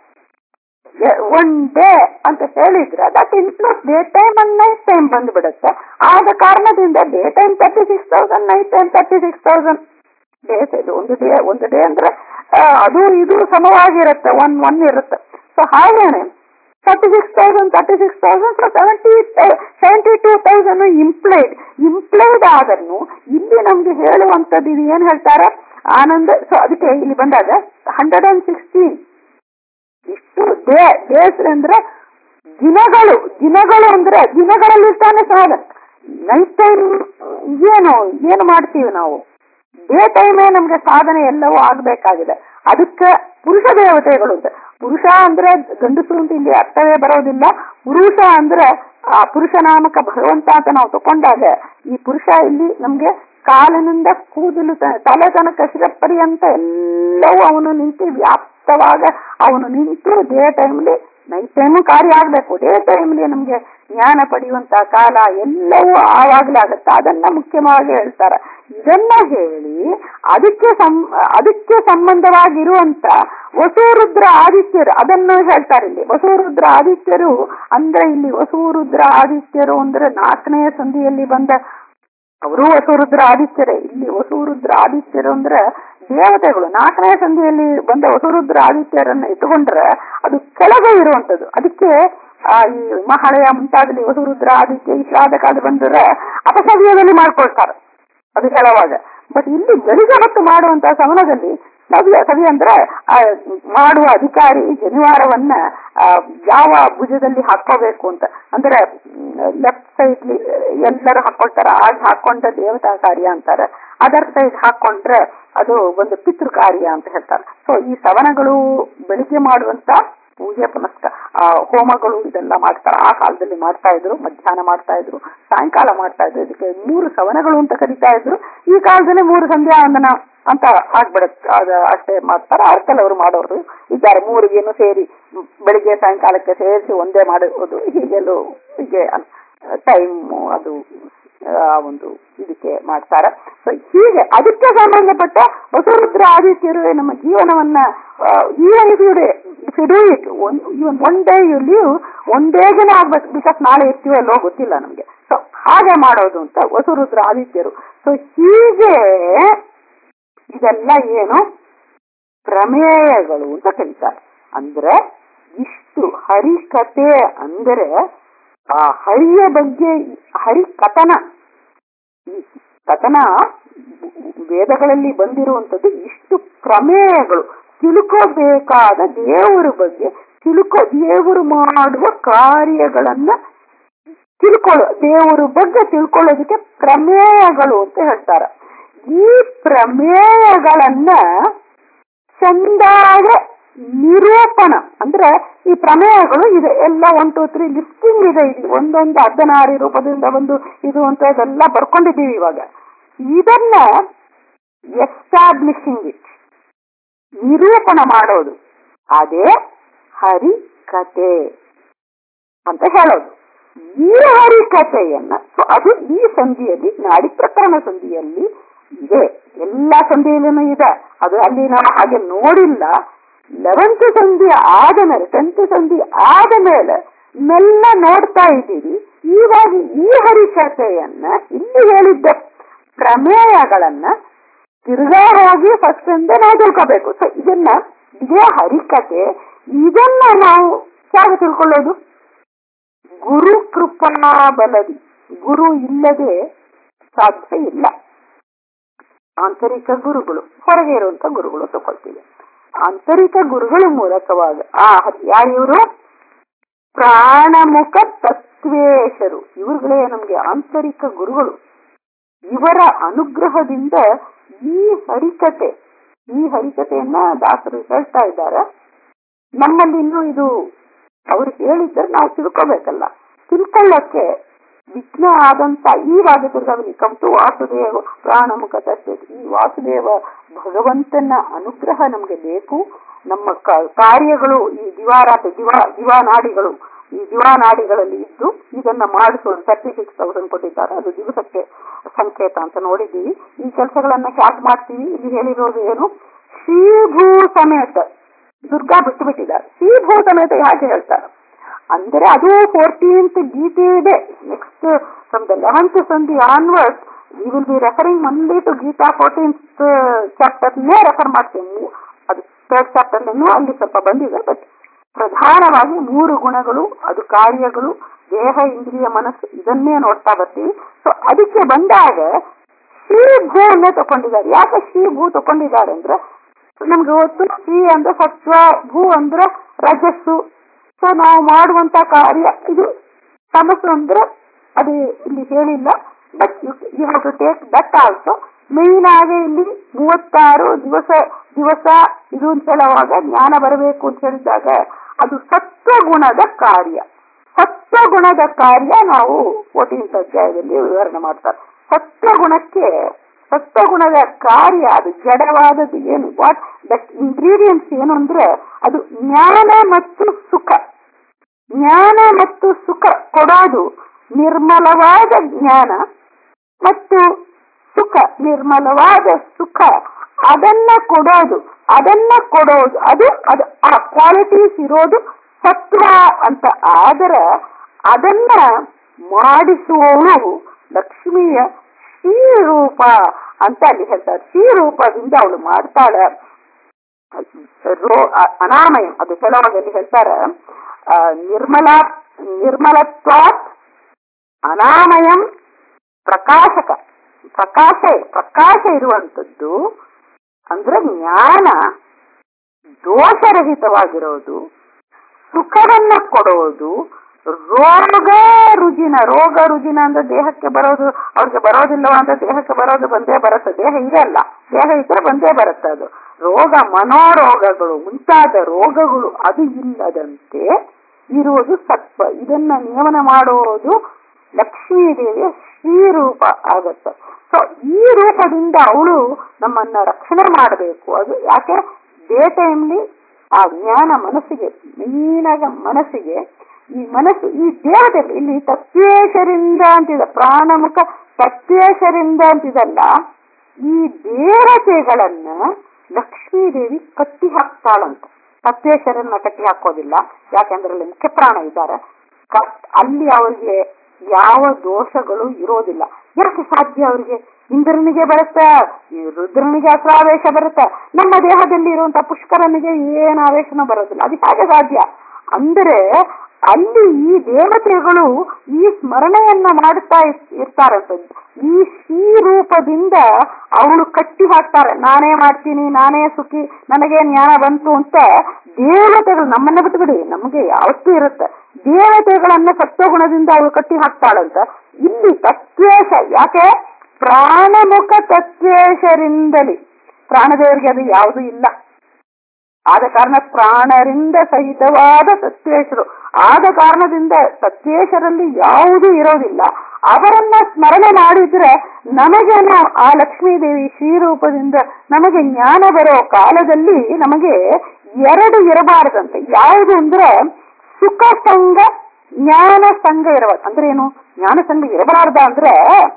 B: one day ಅಂತ ಹೇಳಿದ್ರೆ that include day time and night time ಬಂದ್ಬಿಡುತ್ತೆ ಆದ ಕಾರಣದಿಂದ day time thirty six thousand night time thirty six thousand days ಇದು ಒಂದು ಡೇ ಒಂದು ಡೇ ಅಂದ್ರೆ ಅದು ಇದು ಸಮವಾಗಿರುತ್ತೆ ಒನ್ ಒನ್ ಇರುತ್ತೆ ಸೊ ಹಾಗೇನೆ thirty six thousand thirty six thousand seventy seventy two thousand implied implied ಆದರೂ ಇಲ್ಲಿ ನಮ್ಗೆ ಹೇಳುವಂತದ್ದು ಇದು ಏನ್ ಹೇಳ್ತಾರೆ ಆನಂದ ಸೊ ಅದಕ್ಕೆ ಇಲ್ಲಿ ಬಂದಾಗ ಹಂಡ್ರೆಡ್ ಅಂಡ್ ಸಿಕ್ಸ್ಟೀನ್ ಇಷ್ಟು ಡೇ ಡೇಸ್ ಅಂದ್ರೆ ದಿನಗಳು ದಿನಗಳು ಅಂದ್ರೆ ದಿನಗಳಲ್ಲಿ ತಾನೇ ಸಾಧನ ನೈಟ್ ಟೈಮ್ ಏನು ಏನು ಮಾಡ್ತೀವಿ ನಾವು ಡೇ ಟೈಮೇ ನಮ್ಗೆ ಸಾಧನೆ ಎಲ್ಲವೂ ಆಗ್ಬೇಕಾಗಿದೆ ಅದಕ್ಕೆ ಪುರುಷ ದೇವತೆಗಳು ಅಂತ ಪುರುಷ ಅಂದ್ರೆ ಗಂಡಸರು ಅಂತ ಇಲ್ಲಿ ಅರ್ಥವೇ ಬರೋದಿಲ್ಲ ಪುರುಷ ಅಂದ್ರೆ ಆ ಪುರುಷ ನಾಮಕ ಭಗವಂತ ಅಂತ ನಾವು ತಕೊಂಡಾಗ ಈ ಪುರುಷ ಇಲ್ಲಿ ನಮ್ಗೆ ಕಾಲಿನಿಂದ ಕೂದಲು ತ- ತಲೆ ತನಕ ಶಿರ ಪರ್ಯಂತ ಎಲ್ಲವೂ ಅವನು ನಿಂತು ವ್ಯಾಪ್ತವಾಗ ಅವನು ನಿಂತು ಡೇ ಟೈಮ್ಲಿ ನೈಟ್ ಟೈಮು ಕಾರ್ಯ ಆಗ್ಬೇಕು ಡೇ ಟೈಮ್ಲಿ ನಮ್ಗೆ ಜ್ಞಾನ ಪಡೆಯುವಂತ ಕಾಲ ಎಲ್ಲವೂ ಆವಾಗ್ಲೇ ಆಗತ್ತೆ ಅದನ್ನ ಮುಖ್ಯವಾಗಿ ಹೇಳ್ತಾರೆ ಇದನ್ನ ಹೇಳಿ ಅದಕ್ಕೆ ಸಂ ಅದಕ್ಕೆ ಸಂಬಂಧವಾಗಿರುವಂತ ವಸೂರುದ್ರ ಆದಿತ್ಯರು ಅದನ್ನು ಹೇಳ್ತಾರೆ ಇಲ್ಲಿ ವಸೂರುದ್ರ ಆದಿತ್ಯರು ಅಂದ್ರೆ ಇಲ್ಲಿ ವಸೂರುದ್ರ ಆದಿತ್ಯರು ಅಂದ್ರೆ ನಾಲ್ಕನೇ ಸಂಧಿಯಲ್ಲಿ ಬಂದ ಅವರು ವಸುರುದ್ರ ಆದಿತ್ಯರೇ ಇಲ್ಲಿ ವಸುರುದ್ರ ಆದಿತ್ಯರು ಅಂದ್ರೆ ದೇವತೆಗಳು ನಾಲ್ಕನೇ ಸಂಧಿಯಲ್ಲಿ ಬಂದ ವಸುರುದ್ರ ಆದಿತ್ಯರನ್ನ ಇಟ್ಟುಕೊಂಡ್ರೆ ಅದು ಕೆಳಗೆ ಇರುವಂತದ್ದು ಅದಕ್ಕೆ ಆ ಈ ಮಹಾಳಯ ಮುಂತಾಗಲಿ ವಸುರುದ್ರ ಆದಿತ್ಯ ಈ ಶ್ರಾದ್ದ ಕಾಲ ಬಂದ್ರೆ ಅಪಸವ್ಯದಲ್ಲಿ ಮಾಡ್ಕೊಳ್ತಾರೆ ಅದು ಹೇಳುವಾಗ ಬಟ್ ಇಲ್ಲಿ ಬೆಳಿಗ್ಗೆ ಹೊತ್ತು ಮಾಡುವಂತಹ ಸಮಯದಲ್ಲಿ ಸವ್ಯ ಸವ್ಯ ಅಂದ್ರೆ ಆ ಮಾಡುವ ಅಧಿಕಾರಿ ಜನಿವಾರವನ್ನ ಆ, ಯಾವ ಭುಜದಲ್ಲಿ ಹಾಕೋಬೇಕು ಅಂತ ಅಂದ್ರೆ ಲೆಫ್ಟ್ ಸೈಡ್ ಎಲ್ಲರೂ ಹಾಕೊಳ್ತಾರ ಆಗ ಹಾಕೊಂಡ ದೇವತಾ ಕಾರ್ಯ ಅಂತಾರೆ ಅದರ್ ಸೈಡ್ ಹಾಕೊಂಡ್ರೆ ಅದು ಒಂದು ಪಿತೃ ಕಾರ್ಯ ಅಂತ ಹೇಳ್ತಾರೆ ಸೊ ಈ ಸವನಗಳು ಬೆಳಿಗ್ಗೆ ಮಾಡುವಂತ ಪೂಜೆ ಪುನಸ್ಕ ಆ, ಹೋಮಗಳು ಇದೆಲ್ಲ ಮಾಡ್ತಾರೆ ಆ ಕಾಲದಲ್ಲಿ ಮಾಡ್ತಾ ಇದ್ರು ಮಧ್ಯಾಹ್ನ ಮಾಡ್ತಾ ಇದ್ರು ಸಾಯಂಕಾಲ ಮಾಡ್ತಾ ಇದ್ರು ಇದಕ್ಕೆ ಮೂರು ಸವನಗಳು ಅಂತ ಕರಿತಾ ಇದ್ರು ಈ ಕಾಲದಲ್ಲಿ ಮೂರು ಸಂಧ್ಯಾ ವಂದನ ಅಂತ ಆಗ್ಬಿಡುತ್ತೆ ಅದ ಅಷ್ಟೇ ಮಾಡ್ತಾರೆ ಆ ಕೆಲವರು ಮಾಡೋರು ಇದ್ದಾರೆ ಮೂರಿಗೇನು ಸೇರಿ ಮ್, ಬೆಳಿಗ್ಗೆ ಸಾಯಂಕಾಲಕ್ಕೆ ಸೇರಿಸಿ ಒಂದೇ ಮಾಡುವುದು ಹೀಗೆಲ್ಲೂ ಹೀಗೆ ಟೈಮ್ ಅದು ಆ ಒಂದು ಇದಕ್ಕೆ ಮಾಡ್ತಾರೆ ಸೊ ಹೀಗೆ ಅದಕ್ಕೆ ಸಂಬಂಧಪಟ್ಟ ವಸುರುದ್ರ ಆದಿತ್ಯರು ನಮ್ಮ ಜೀವನವನ್ನ even if you do it even one day you live one ಡೇಗೆನೆ ಆಗ್ಬೇಕು ಬಿಕಾಸ್ ನಾಳೆ ಇರ್ತೀವೋ ಅಲ್ಲೋ ಗೊತ್ತಿಲ್ಲ ನಮ್ಗೆ ಸೊ ಹಾಗೆ ಮಾಡೋದು ಅಂತ ವಸುರುದ್ರ ಆದಿತ್ಯರು ಸೊ ಹೀಗೆ ಇದೆಲ್ಲ ಏನು ಪ್ರಮೇಯಗಳು ಅಂತ ಕರೀತಾರೆ ಅಂದ್ರೆ ಇಷ್ಟು ಹರಿಕತೆ ಅಂದರೆ ಆ ಹರಿಯ ಬಗ್ಗೆ ಹರಿ ಕಥನ ಈ ಕಥನ ವೇದಗಳಲ್ಲಿ ಬಂದಿರುವಂತದ್ದು ಇಷ್ಟು ಪ್ರಮೇಯಗಳು ತಿಳ್ಕೋಬೇಕಾದ ದೇವರ ಬಗ್ಗೆ ತಿಳ್ಕೊ ದೇವರು ಮಾಡುವ ಕಾರ್ಯಗಳನ್ನ ತಿಳ್ಕೊಳ್ಳೋ ದೇವರ ಬಗ್ಗೆ ತಿಳ್ಕೊಳ್ಳೋದಕ್ಕೆ ಪ್ರಮೇಯಗಳು ಅಂತ ಹೇಳ್ತಾರೆ ಈ ಪ್ರಮೇಯಗಳನ್ನ ಚಂದಾದ ನಿರೂಪಣ ಅಂದ್ರೆ ಈ ಪ್ರಮೇಯಗಳು ಇದೆ ಎಲ್ಲ ಒನ್ ಟೂ ತ್ರೀ ಲಿಸ್ಟಿಂಗ್ ಇದೆ ಇಲ್ಲಿ ಒಂದೊಂದು ಹದಿನಾರು ರೂಪದಿಂದ ಒಂದು ಇದು ಅಂತ ಇದೆಲ್ಲ ಬರ್ಕೊಂಡಿದ್ದೀವಿ ಇವಾಗ ಇದನ್ನ ಎಸ್ಟಾಬ್ಲಿಷಿಂಗ್ ಇಟ್ ನಿರೂಪಣ ಮಾಡೋದು ಅದೇ ಹರಿ ಕತೆ ಅಂತ ಹೇಳೋದು ಈ ಹರಿಕಥೆಯನ್ನ ಸೊ ಅದು ಈ ಸಂಧಿಯಲ್ಲಿ ನಾಡಿ ಪ್ರಕರಣ ಸಂಧಿಯಲ್ಲಿ ಇದೆ ಎಲ್ಲ ಸಂಧಿಯಲ್ಲೂ ಇದೆ ಅದು ಅಲ್ಲಿ ನಾವು ಹಾಗೆ ನೋಡಿಲ್ಲ ಲೆವೆಂತ್ ಸಂಧಿ ಆದ ಮೇಲೆ ಟೆಂತ್ ಸಂಧಿ ಆದ ಮೇಲೆ ಮೆಲ್ಲ ನೋಡ್ತಾ ಇದ್ದೀವಿ ಇವಾಗ ಈ ಹರಿಕಥೆಯನ್ನ ಇಲ್ಲಿ ಹೇಳಿದ್ದ ಪ್ರಮೇಯಗಳನ್ನ ತಿರ್ಗಾ ಹೋಗಿ ಫಸ್ಟ್ ಇಂದ ನಾವು ತಿಳ್ಕೋಬೇಕು ಸೊ ಇದನ್ನ ಇದೇ ಹರಿಕತೆ ಇದನ್ನ ನಾವು ಹೇಗೆ ತಿಳ್ಕೊಳ್ಳೋದು ಗುರು ಕೃಪಾ ಬಲದಿ ಗುರು ಇಲ್ಲದೆ ಸಾಧ್ಯ ಇಲ್ಲ ಆಂತರಿಕ ಗುರುಗಳು ಹೊರಗೆ ಇರುವಂತ ಗುರುಗಳು ತಗೊಳ್ತೀವಿ ಆಂತರಿಕ ಗುರುಗಳ ಮೂಲಕವಾಗ ಆ ಯಾರಿವರು ಪ್ರಾಣಮುಖ ತತ್ವೇಶರು ಇವುಗಳೇ ನಮ್ಗೆ ಆಂತರಿಕ ಗುರುಗಳು ಇವರ ಅನುಗ್ರಹದಿಂದ ಈ ಹರಿಕತೆ ಈ ಹರಿಕತೆಯನ್ನ ದಾಸರು ಹೇಳ್ತಾ ಇದ್ದಾರೆ ನಮ್ಮಲ್ಲಿ ಇನ್ನೂ ಇದು ಅವ್ರು ಹೇಳಿದ್ರೆ ನಾವು ತಿಳ್ಕೋಬೇಕಲ್ಲ ತಿಳ್ಕೊಳ್ಳೋಕೆ ವಿಘ್ನ ಆದಂತ ಈ ವಾದದುರ್ಗವನಿ ಕಂಟು ವಾಸುದೇವ ಪ್ರಾಣಮುಖ ತತ್ವ ಈ ವಾಸುದೇವ ಭಗವಂತನ ಅನುಗ್ರಹ ನಮ್ಗೆ ಬೇಕು ನಮ್ಮ ಕ- ಕಾರ್ಯಗಳು ಈ ದಿವಾರಾತ ದಿವಾ ದಿವಾನಾಡಿಗಳು ಈ ದಿವಾನಾಡಿಗಳಲ್ಲಿ ಇದ್ದು ಇದನ್ನ ಮಾಡಿಸೋದು ತರ್ಟಿ ಸಿಕ್ಸ್ ತೌಸಂಡ್ ಕೊಟ್ಟಿದ್ದಾರೆ ಅದು ದಿವಸಕ್ಕೆ ಸಂಕೇತ ಅಂತ ನೋಡಿದ್ದೀವಿ ಈ ಕೆಲಸಗಳನ್ನ ಹ್ಯಾಕ್ ಮಾಡ್ತೀವಿ ಇಲ್ಲಿ ಹೇಳಿರೋದು ಏನು ಶ್ರೀಭೂ ಸಮೇತ ದುರ್ಗಾ ಬಿಟ್ಟು ಬಿಟ್ಟಿದ್ದಾರೆ ಶ್ರೀಭೂ ಸಮೇತ ಯಾಕೆ ಹೇಳ್ತಾರೆ ಅಂದ್ರೆ ಅದು ಫೋರ್ಟೀನ್ತ್ ಗೀತೆ ಇದೆ ನೆಕ್ಸ್ಟ್ ಫ್ರಮ್ ದ ಲೆವೆಂತ್ ಸಂಧಿ onward we will be referring only to Gita fourteenth ಚಾಪ್ಟರ್ನೇ ರೆಫರ್ ಮಾಡ್ತೀವಿ ಅದು ಥರ್ಡ್ ಚಾಪ್ಟರ್ ಅಲ್ಲಿ ಸ್ವಲ್ಪ ಬಂದಿದೆ ಬಟ್ ಪ್ರಧಾನವಾಗಿ ಮೂರು ಗುಣಗಳು ಅದು ಕಾರ್ಯಗಳು ದೇಹ ಇಂದ್ರಿಯ ಮನಸ್ಸು ಇದನ್ನೇ ನೋಡ್ತಾ ಬರ್ತೀವಿ ಸೊ ಅದಕ್ಕೆ ಬಂದಾಗ ಶ್ರೀಭೂವನ್ನೇ ತಕೊಂಡಿದ್ದಾರೆ ಯಾಕೆ ಶ್ರೀಭೂ ತಕೊಂಡಿದ್ದಾರೆ ಅಂದ್ರೆ ನಮ್ಗೆ ಗೊತ್ತು ಶ್ರೀ ಅಂದ್ರೆ ಸತ್ವ ಭೂ ಅಂದ್ರೆ ರಜಸ್ಸು ಸೊ ನಾವು ಮಾಡುವಂತ ಕಾರ್ಯ ಇದು ತಮಸ್ಸು ಅಂದ್ರೆ ಅದು ಇಲ್ಲಿ ಹೇಳಿಲ್ಲ but you have to take that also main ಆಗಿ ಇಲ್ಲಿ ಮೂವತ್ತಾರು ದಿವಸ ದಿವಸ ಇದು ಅಂತ ಹೇಳುವಾಗ ಜ್ಞಾನ ಬರಬೇಕು ಅಂತ ಹೇಳಿದಾಗ ಅದು ಸತ್ವಗುಣದ ಕಾರ್ಯ ಸತ್ವಗುಣದ ಕಾರ್ಯ ನಾವು ಫೋರ್ಟೀನ್ತ್ ಅಧ್ಯಾಯದಲ್ಲಿ ವಿವರಣೆ ಮಾಡ್ತಾರೆ ಸತ್ವಗುಣಕ್ಕೆ ಸತ್ವಗುಣದ ಕಾರ್ಯ ಅದು ಜಡವಾದದ್ದು ಏನು ವಾಟ್ ದಟ್ ಇಂಗ್ರೀಡಿಯಂಟ್ಸ್ ಏನು ಅಂದ್ರೆ ಅದು ಜ್ಞಾನ ಮತ್ತು ಸುಖ ಜ್ಞಾನ ಮತ್ತು ಸುಖ ಕೊಡೋದು ನಿರ್ಮಲವಾದ ಜ್ಞಾನ ಮತ್ತು ಸುಖ ನಿರ್ಮಲವಾದ ಸುಖ ಅದನ್ನ ಕೊಡೋದು ಅದನ್ನ ಕೊಡೋದು ಅದು ಅದು ಆ ಕ್ವಾಲಿಟೀಸ್ ಇರೋದು ಸತ್ವ ಅಂತ ಆದ್ರೆ ಅದನ್ನ ಮಾಡಿಸುವವಳು ಲಕ್ಷ್ಮಿಯ ಶ್ರೀರೂಪ ಅಂತ ಅಲ್ಲಿ ಹೇಳ್ತಾರೆ ಶ್ರೀರೂಪದಿಂದ ಅವಳು ಮಾಡ್ತಾಳೆ ರೋ ಅನಾಮಯ ಅದು ಕೆಲವರಲ್ಲಿ ಹೇಳ್ತಾರೆ ಆ, ನಿರ್ಮಲ ನಿರ್ಮಲತ್ವಾತ್ ಅನಾಮಯಂ ಪ್ರಕಾಶಕ ಪ್ರಕಾಶ ಪ್ರಕಾಶ ಇರುವಂತದ್ದು ಅಂದ್ರೆ ಜ್ಞಾನ ದೋಷರಹಿತವಾಗಿರೋದು ಸುಖವನ್ನ ಕೊಡೋದು ರೋಗ ರುಜಿನ ರೋಗ ರುಜಿನ ಅಂದ್ರೆ ದೇಹಕ್ಕೆ ಬರೋದು ಅವ್ರಿಗೆ ಬರೋದಿಲ್ಲವ ಅಂತ ದೇಹಕ್ಕೆ ಬರೋದು ಬಂದೇ ಬರುತ್ತೆ ದೇಹ ಇರಲ್ಲ ದೇಹ ಇದ್ರೆ ಬಂದೇ ಬರುತ್ತೆ ಅದು ರೋಗ ಮನೋರೋಗಗಳು ಮುಂತಾದ ರೋಗಗಳು ಅದು ಇಲ್ಲದಂತೆ ಇರುವುದು ಸತ್ವ ಇದನ್ನ ನಿಯಮನ ಮಾಡುವುದು ಲಕ್ಷ್ಮೀ ದೇವಿಯ ಶ್ರೀರೂಪ ಆಗತ್ತೆ ಸೊ ಈ ರೂಪದಿಂದ ಅವಳು ನಮ್ಮನ್ನ ರಕ್ಷಣೆ ಮಾಡಬೇಕು ಅದು ಯಾಕೆ ಡೇ ಟೈಮ್ಲಿ ಆ ಜ್ಞಾನ ಮನಸ್ಸಿಗೆ ಮೀನಾಗ ಮನಸ್ಸಿಗೆ ಈ ಮನಸ್ಸು ಈ ದೇಹದಲ್ಲಿ ಇಲ್ಲಿ ತತ್ವೇಶರಿಂದ ಅಂತಿದೆ ಪ್ರಾಣಮುಖ ತತ್ವೇಶರಿಂದ ಅಂತಿದಲ್ಲ ಈ ದೇವತೆಗಳನ್ನ ಲಕ್ಷ್ಮೀದೇವಿ ಕಟ್ಟಿ ಹಾಕ್ತಾಳಂತ ತತ್ವೇಶರನ್ನ ಕಟ್ಟಿ ಹಾಕೋದಿಲ್ಲ ಯಾಕೆಂದ್ರೆ ಅಲ್ಲಿ ಮುಖ್ಯ ಪ್ರಾಣ ಇದ್ದಾರೆ ಕ- ಅಲ್ಲಿ ಅವರಿಗೆ ಯಾವ ದೋಷಗಳು ಇರೋದಿಲ್ಲ ಯಾಕೆ ಸಾಧ್ಯ ಅವರಿಗೆ ಇಂದ್ರನಿಗೆ ಬರುತ್ತೆ ಈ ರುದ್ರನಿಗೆ ಅತ್ರ ಆವೇಶ ಬರುತ್ತೆ ನಮ್ಮ ದೇಹದಲ್ಲಿ ಇರುವಂತ ಪುಷ್ಕರನಿಗೆ ಏನು ಆವೇಶನೂ ಬರೋದಿಲ್ಲ ಅದು ಹೇಗೆ ಸಾಧ್ಯ ಅಂದರೆ ಅಲ್ಲಿ ಈ ದೇವತೆಗಳು ಈ ಸ್ಮರಣೆಯನ್ನ ಮಾಡುತ್ತಾ ಇರ್- ಇರ್ತಾರಂತೆ ಈ ಶ್ರೀ ರೂಪದಿಂದ ಅವಳು ಕಟ್ಟಿ ಹಾಕ್ತಾರೆ ನಾನೇ ಮಾಡ್ತೀನಿ ನಾನೇ ಸುಖಿ ನನಗೆ ಜ್ಞಾನ ಬಂತು ಅಂತ ದೇವತೆಗಳು ನಮ್ಮನ್ನ ಬಿಟ್ಬಿಡಿ ನಮಗೆ ಯಾವತ್ತೂ ಇರುತ್ತೆ ದೇವತೆಗಳನ್ನ ಸತ್ವಗುಣದಿಂದ ಅವಳು ಕಟ್ಟಿ ಹಾಕ್ತಾಳಂತ ಇಲ್ಲಿ ತತ್ವೇಶ ಯಾಕೆ ಪ್ರಾಣಮುಖ ತತ್ವೇಶರಿಂದಲಿ ಪ್ರಾಣದೇವರಿಗೆ ಅದು ಯಾವುದು ಇಲ್ಲ ಆದ ಕಾರಣ ಪ್ರಾಣರಿಂದ ಸಹಿತವಾದ ಸತ್ವೇಶರು ಆದ ಕಾರಣದಿಂದ ಸತ್ವೇಶರಲ್ಲಿ ಯಾವುದೂ ಇರೋದಿಲ್ಲ ಅವರನ್ನ ಸ್ಮರಣೆ ಮಾಡಿದ್ರೆ ನಮಗೆ ನಾವು ಆ ಲಕ್ಷ್ಮೀದೇವಿ ಶ್ರೀರೂಪದಿಂದ ನಮಗೆ ಜ್ಞಾನ ಬರೋ ಕಾಲದಲ್ಲಿ ನಮಗೆ ಎರಡು ಇರಬಾರದಂತೆ ಯಾವುದು ಅಂದ್ರೆ ಸುಖ ಸಂಘ ಜ್ಞಾನ ಸಂಘ ಇರಬಾರ್ದು ಅಂದ್ರೆ ಏನು ಜ್ಞಾನ ಸಂಘ ಇರಬಾರ್ದ ಅಂದ್ರೆ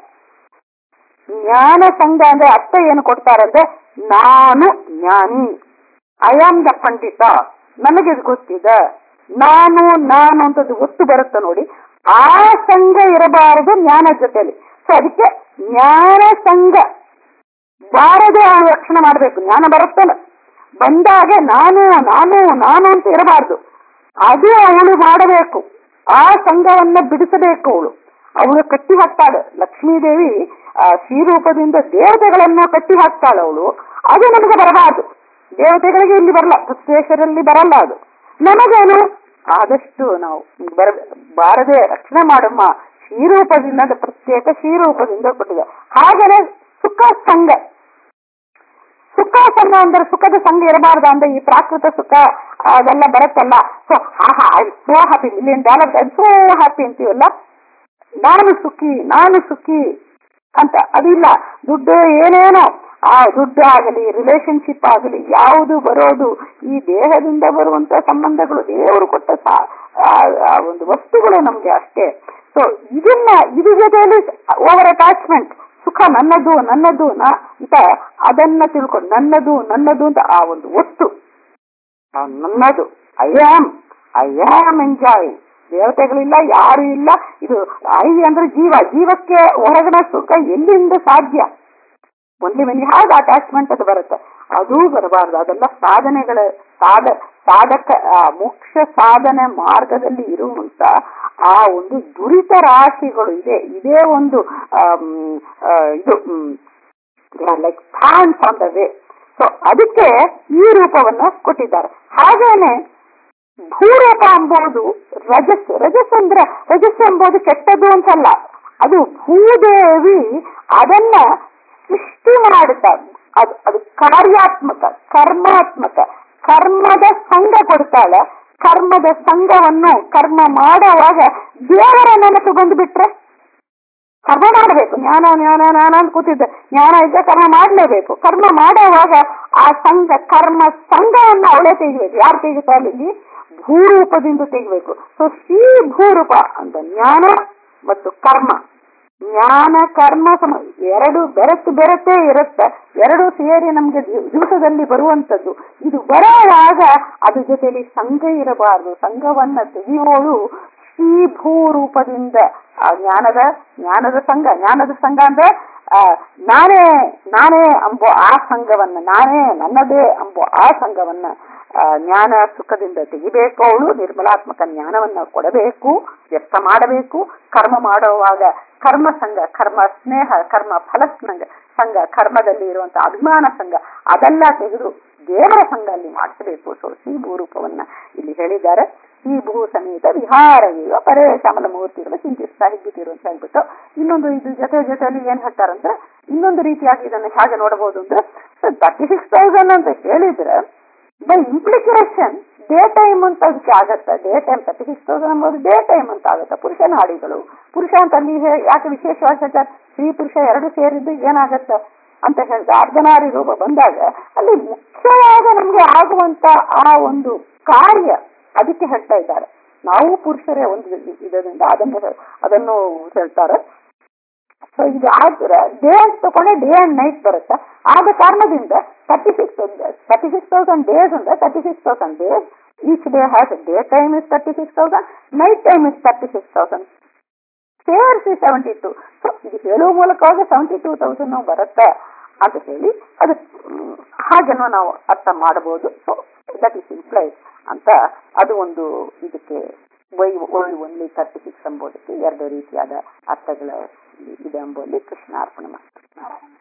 B: ಜ್ಞಾನ ಸಂಘ ಅಂದ್ರೆ ಅರ್ಥ ಏನು ಕೊಡ್ತಾರಂದ್ರೆ ನಾನು ಜ್ಞಾನಿ ಐ ಆಮ್ ದ ಪಂಡಿತ ನನಗೆ ಇದು ಗೊತ್ತಿದೆ ನಾನು ನಾನು ಅಂತದ್ದು ಗೊತ್ತು ಬರುತ್ತೆ ನೋಡಿ ಆ ಸಂಘ ಇರಬಾರದು ಜ್ಞಾನ ಜೊತೆಲಿ ಸೊ ಅದಕ್ಕೆ ಜ್ಞಾನ ಸಂಘ ಬಾರದೆ ಅವಳು ರಕ್ಷಣೆ ಮಾಡಬೇಕು ಜ್ಞಾನ ಬರುತ್ತಲ್ಲ ಬಂದಾಗ ನಾನು ನಾನು ನಾನು ಅಂತ ಇರಬಾರ್ದು ಅದು ಅವಳು ಮಾಡಬೇಕು ಆ ಸಂಘವನ್ನ ಬಿಡಿಸಬೇಕು ಅವಳು ಅವಳು ಕಟ್ಟಿ ಹಾಕ್ತಾಳೆ ಲಕ್ಷ್ಮೀದೇವಿ ಆ ಶ್ರೀರೂಪದಿಂದ ದೇವತೆಗಳನ್ನ ಕಟ್ಟಿ ಹಾಕ್ತಾಳೆ ಅವಳು ಅದು ನಮಗೆ ಬರಬಾರದು ದೇವತೆಗಳಿಗೆ ಇಲ್ಲಿ ಬರಲ್ಲ ಪುತ್ರೇಶ್ವರಲ್ಲಿ ಬರಲ್ಲ ಅದು ನಮಗೇನು ಆದಷ್ಟು ನಾವು ಬರ ಬಾರದೆ ರಕ್ಷಣೆ ಮಾಡಮ್ಮ ಶ್ರೀರೂಪದಿಂದ ಅದು ಪ್ರತ್ಯೇಕ ಶ್ರೀರೂಪದಿಂದ ಕೊಟ್ಟಿದೆ ಹಾಗೇನೆ ಸುಖ ಸಂಘ ಸುಖ ಸಂಘ ಅಂದ್ರೆ ಸುಖದ ಸಂಘ ಇರಬಾರ್ದ ಅಂದ್ರೆ ಈ ಪ್ರಾಕೃತ ಸುಖ ಅದೆಲ್ಲ ಬರುತ್ತಲ್ಲ ಸೊ ಆಹಾ I so happy million dollar I so happy ಅಂತೀವಲ್ಲ ನಾನು ಸುಖಿ ನಾನು ಸುಖಿ ಅಂತ ಅದಿಲ್ಲ ದುಡ್ಡು ಏನೇನೋ ಆ ದುಡ್ಡು ಆಗಲಿ ರಿಲೇಶನ್ಶಿಪ್ ಆಗಲಿ ಯಾವುದು ಬರೋದು ಈ ದೇಹದಿಂದ ಬರುವಂತ ಸಂಬಂಧಗಳು ದೇವರು ಕೊಟ್ಟ ಸಾ- ಆ- ಆ ಒಂದು ವಸ್ತುಗಳು ನಮ್ಗೆ ಅಷ್ಟೇ ಸೊ ಇದನ್ನ ಇದ್ರ ಜೊತೆಯಲ್ಲಿ ಓವರ್ ಅಟ್ಯಾಚ್ಮೆಂಟ್ ಸುಖ ನನ್ನದು ನನ್ನದು ನಾ ಅಂತ ಅದನ್ನ ತಿಳ್ಕೊಂಡು ನನ್ನದು ನನ್ನದು ಅಂತ ಆ ಒಂದು ವಸ್ತು ಆ ನನ್ನದು I am I am enjoy ದೇವತೆಗಳಿಲ್ಲ ಯಾರು ಇಲ್ಲ ಇದು ಐ ಅಂದ್ರೆ ಜೀವ ಜೀವಕ್ಕೆ ಹೊರಗಡೆ ಸುಖ ಎಲ್ಲಿಂದ ಸಾಧ್ಯ ಒಂದೇ ಮನೆ ಹಾಗೆ ಅಟ್ಯಾಚ್ಮೆಂಟ್ ಅದು ಬರುತ್ತೆ ಅದು ಬರಬಾರ್ದು ಅದೆಲ್ಲ ಸಾಧನೆಗಳ ಸಾಧ ಸಾಧಕ ಆ ಮೋಕ್ಷ ಸಾಧನೆ ಮಾರ್ಗದಲ್ಲಿ ಇರುವಂತ ಆ ಒಂದು ದುರಿತ ರಾಶಿಗಳು ಇದೆ ಇದೇ ಒಂದು ಆಮ್, ಆ, ಇದು like thorns on the way so ಅದಕ್ಕೆ ಈ ರೂಪವನ್ನ ಕೊಟ್ಟಿದ್ದಾರೆ ಹಾಗೇನೆ ಭೂರೂಪ ಎಂಬುದು ರಜಸ್ ರಜಸ್ ಅಂದ್ರೆ ರಜಸ್ ಎಂಬುದು ಕೆಟ್ಟದ್ದು ಅಂತಲ್ಲ ಅದು ಭೂದೇವಿ ಅದನ್ನ ಸೃಷ್ಟಿ ಮಾಡುತ್ತಾ ಅದು ಅದು ಕಾರ್ಯಾತ್ಮಕ ಕರ್ಮಾತ್ಮಕ ಕರ್ಮದ ಸಂಘ ಕೊಡ್ತಾಳೆ ಕರ್ಮದ ಸಂಘವನ್ನು ಕರ್ಮ ಮಾಡುವಾಗ ದೇವರ ನೆನಪು ಬಂದ್ಬಿಟ್ರೆ ಕರ್ಮ ಮಾಡಬೇಕು ಜ್ಞಾನ ಜ್ಞಾನ ಜ್ಞಾನ ಅಂತ ಕೂತಿದ್ದೆ ಜ್ಞಾನ ಇದ್ದ ಕರ್ಮ ಮಾಡಲೇಬೇಕು ಕರ್ಮ ಮಾಡುವಾಗ ಆ ಸಂಘ ಕರ್ಮ ಸಂಘವನ್ನ ಅವಳೇ ತೆಗಿಬೇಕು ಯಾರು ತೆಗಿತಾರೆ ಇಲ್ಲಿ ಭೂರೂಪದಿಂದ ತೆಗಿಬೇಕು ಸೊ ಶ್ರೀ ಭೂರೂಪ ಅಂತ ಜ್ಞಾನ ಮತ್ತು ಕರ್ಮ ಜ್ಞಾನ ಕರ್ಮ ಸಮ ಎರಡು ಬೆರೆತು ಬೆರೆತೇ ಇರುತ್ತೆ ಎರಡು ಸೇರಿ ನಮ್ಗೆ ದಿವ್- ದಿವಸದಲ್ಲಿ ಬರುವಂತದ್ದು ಇದು ಬರುವಾಗ ಅದ್ರ ಜೊತೆಲಿ ಸಂಘ ಇರಬಾರದು ಸಂಘವನ್ನ ತೆಗೆಯೋಳು ಶ್ರೀ ಭೂರೂಪದಿಂದ ಆ ಜ್ಞಾನದ ಜ್ಞಾನದ ಸಂಘ ಜ್ಞಾನದ ಸಂಘ ಅಂದ್ರೆ ಆ, ನಾನೇ ನಾನೇ ಅಂಬೋ ಆ ಸಂಘವನ್ನ ನಾನೇ ನನ್ನದೇ ಅಂಬೋ ಆ ಸಂಘವನ್ನ ಆ, ಜ್ಞಾನ ಸುಖದಿಂದ ತೆಗಿಬೇಕು ಅವಳು ನಿರ್ಮಲಾತ್ಮಕ ಜ್ಞಾನವನ್ನ ಕೊಡಬೇಕು ವ್ಯಕ್ತ ಮಾಡಬೇಕು ಕರ್ಮ ಮಾಡುವಾಗ ಕರ್ಮ ಸಂಘ ಕರ್ಮ ಸ್ನೇಹ ಕರ್ಮ ಫಲ ಸಂಘ ಸಂಘ ಕರ್ಮದಲ್ಲಿ ಇರುವಂತಹ ಅಭಿಮಾನ ಸಂಘ ಅದೆಲ್ಲ ತೆಗೆದು ದೇವರ ಸಂಘ ಅಲ್ಲಿ ಮಾಡಿಸಬೇಕು ಸೊ ಶ್ರೀ ಭೂರೂಪವನ್ನ ಇಲ್ಲಿ ಹೇಳಿದ್ದಾರೆ ಈ ಭೂ ಸಮೇತ ವಿಹಾರವೀವ ಪರೇ ಕಮಲ ಮೂರ್ತಿಗಳು ಚಿಂತಿಸ್ತಾ ಹಿಗ್ಗುತ್ತಿರು ಅಂತ ಹೇಳ್ಬಿಟ್ಟು ಇನ್ನೊಂದು ಇದು ಜೊತೆ ಜೊತೆಯಲ್ಲಿ ಏನ್ ಹೇಳ್ತಾರಂದ್ರೆ ಇನ್ನೊಂದು ರೀತಿಯಾಗಿ ಇದನ್ನ ಹೇಗೆ ನೋಡಬಹುದು ಅಂದ್ರೆ ತರ್ಟಿ ಸಿಕ್ಸ್ ತೌಸಂಡ್ ಅಂತ ಹೇಳಿದ್ರೆ ಬೈ ಇಂಪ್ಲಿಕೇಶನ್ ಡೇ ಟೈಮ್ ಅಂತ ಅದಕ್ಕೆ ಆಗತ್ತೆ day time thirty six thousand ಅಂಬೋದು ಡೇ ಟೈಮ್ ಅಂತ ಆಗುತ್ತೆ ಪುರುಷ ನಾಡಿಗಳು ಪುರುಷ ಅಂತ ಅಲ್ಲಿ ಹೇ- ಯಾಕೆ ವಿಶೇಷವಾಗಿ ಹೇಳ್ತಾರೆ ಸ್ತ್ರೀ ಪುರುಷ ಎರಡು ಸೇರಿದ್ದು ಏನಾಗತ್ತೆ ಅಂತ ಹೇಳಿದ್ರೆ ಅರ್ಧನಾರಿ ರೂಪ ಬಂದಾಗ ಅಲ್ಲಿ ಮುಖ್ಯವಾದ ನಮ್ಗೆ ಆಗುವಂತ ಆ ಒಂದು ಕಾರ್ಯ ಅದಕ್ಕೆ ಹೇಳ್ತಾ ಇದ್ದಾರೆ ನಾವು ಪುರುಷರೇ ಒಂದು ಇದರಿಂದ ಅದನ್ನು ಅದನ್ನು ಹೇಳ್ತಾರೆ ಸೊ ಇದು ಆದ್ರೆ ಡೇ ಅಂತ ತಗೊಂಡ್ರೆ ಡೇ ಅಂಡ್ ನೈಟ್ ಬರುತ್ತೆ ಆದ ಕಾರಣದಿಂದ thirty six thirty six thousand days ಅಂದ್ರೆ thirty six thousand days each day has day time is thirty six thousand night time is thirty six thousand ಸೇರಿಸಿ ಸೆವೆಂಟಿ ಟು ಸೊ ಇದು ಹೇಳುವ ಮೂಲಕವಾಗಿ ಸೆವೆಂಟಿ ಟೂ ತೌಸಂಡ್ ಬರುತ್ತೆ ಅಂತ ಹೇಳಿ ಅದು ಮ್, ಹಾಗೇನೋ ನಾವು ಅರ್ಥ ಮಾಡಬಹುದು ಸೊ ದಟ್ ಇಸ್ ಇಂಪ್ಲೈಸ್ ಅಂತ ಅದು ಒಂದು ಇದಕ್ಕೆ why only only thirty six ಎಂಬುದಕ್ಕೆ ಎರಡು ರೀತಿಯಾದ ಅರ್ಥಗಳ ಇದೆ ಎಂಬುದರಲ್ಲಿ ಕೃಷ್ಣ ಅರ್ಪಣೆ ಮಾಡ್ತಾರೆ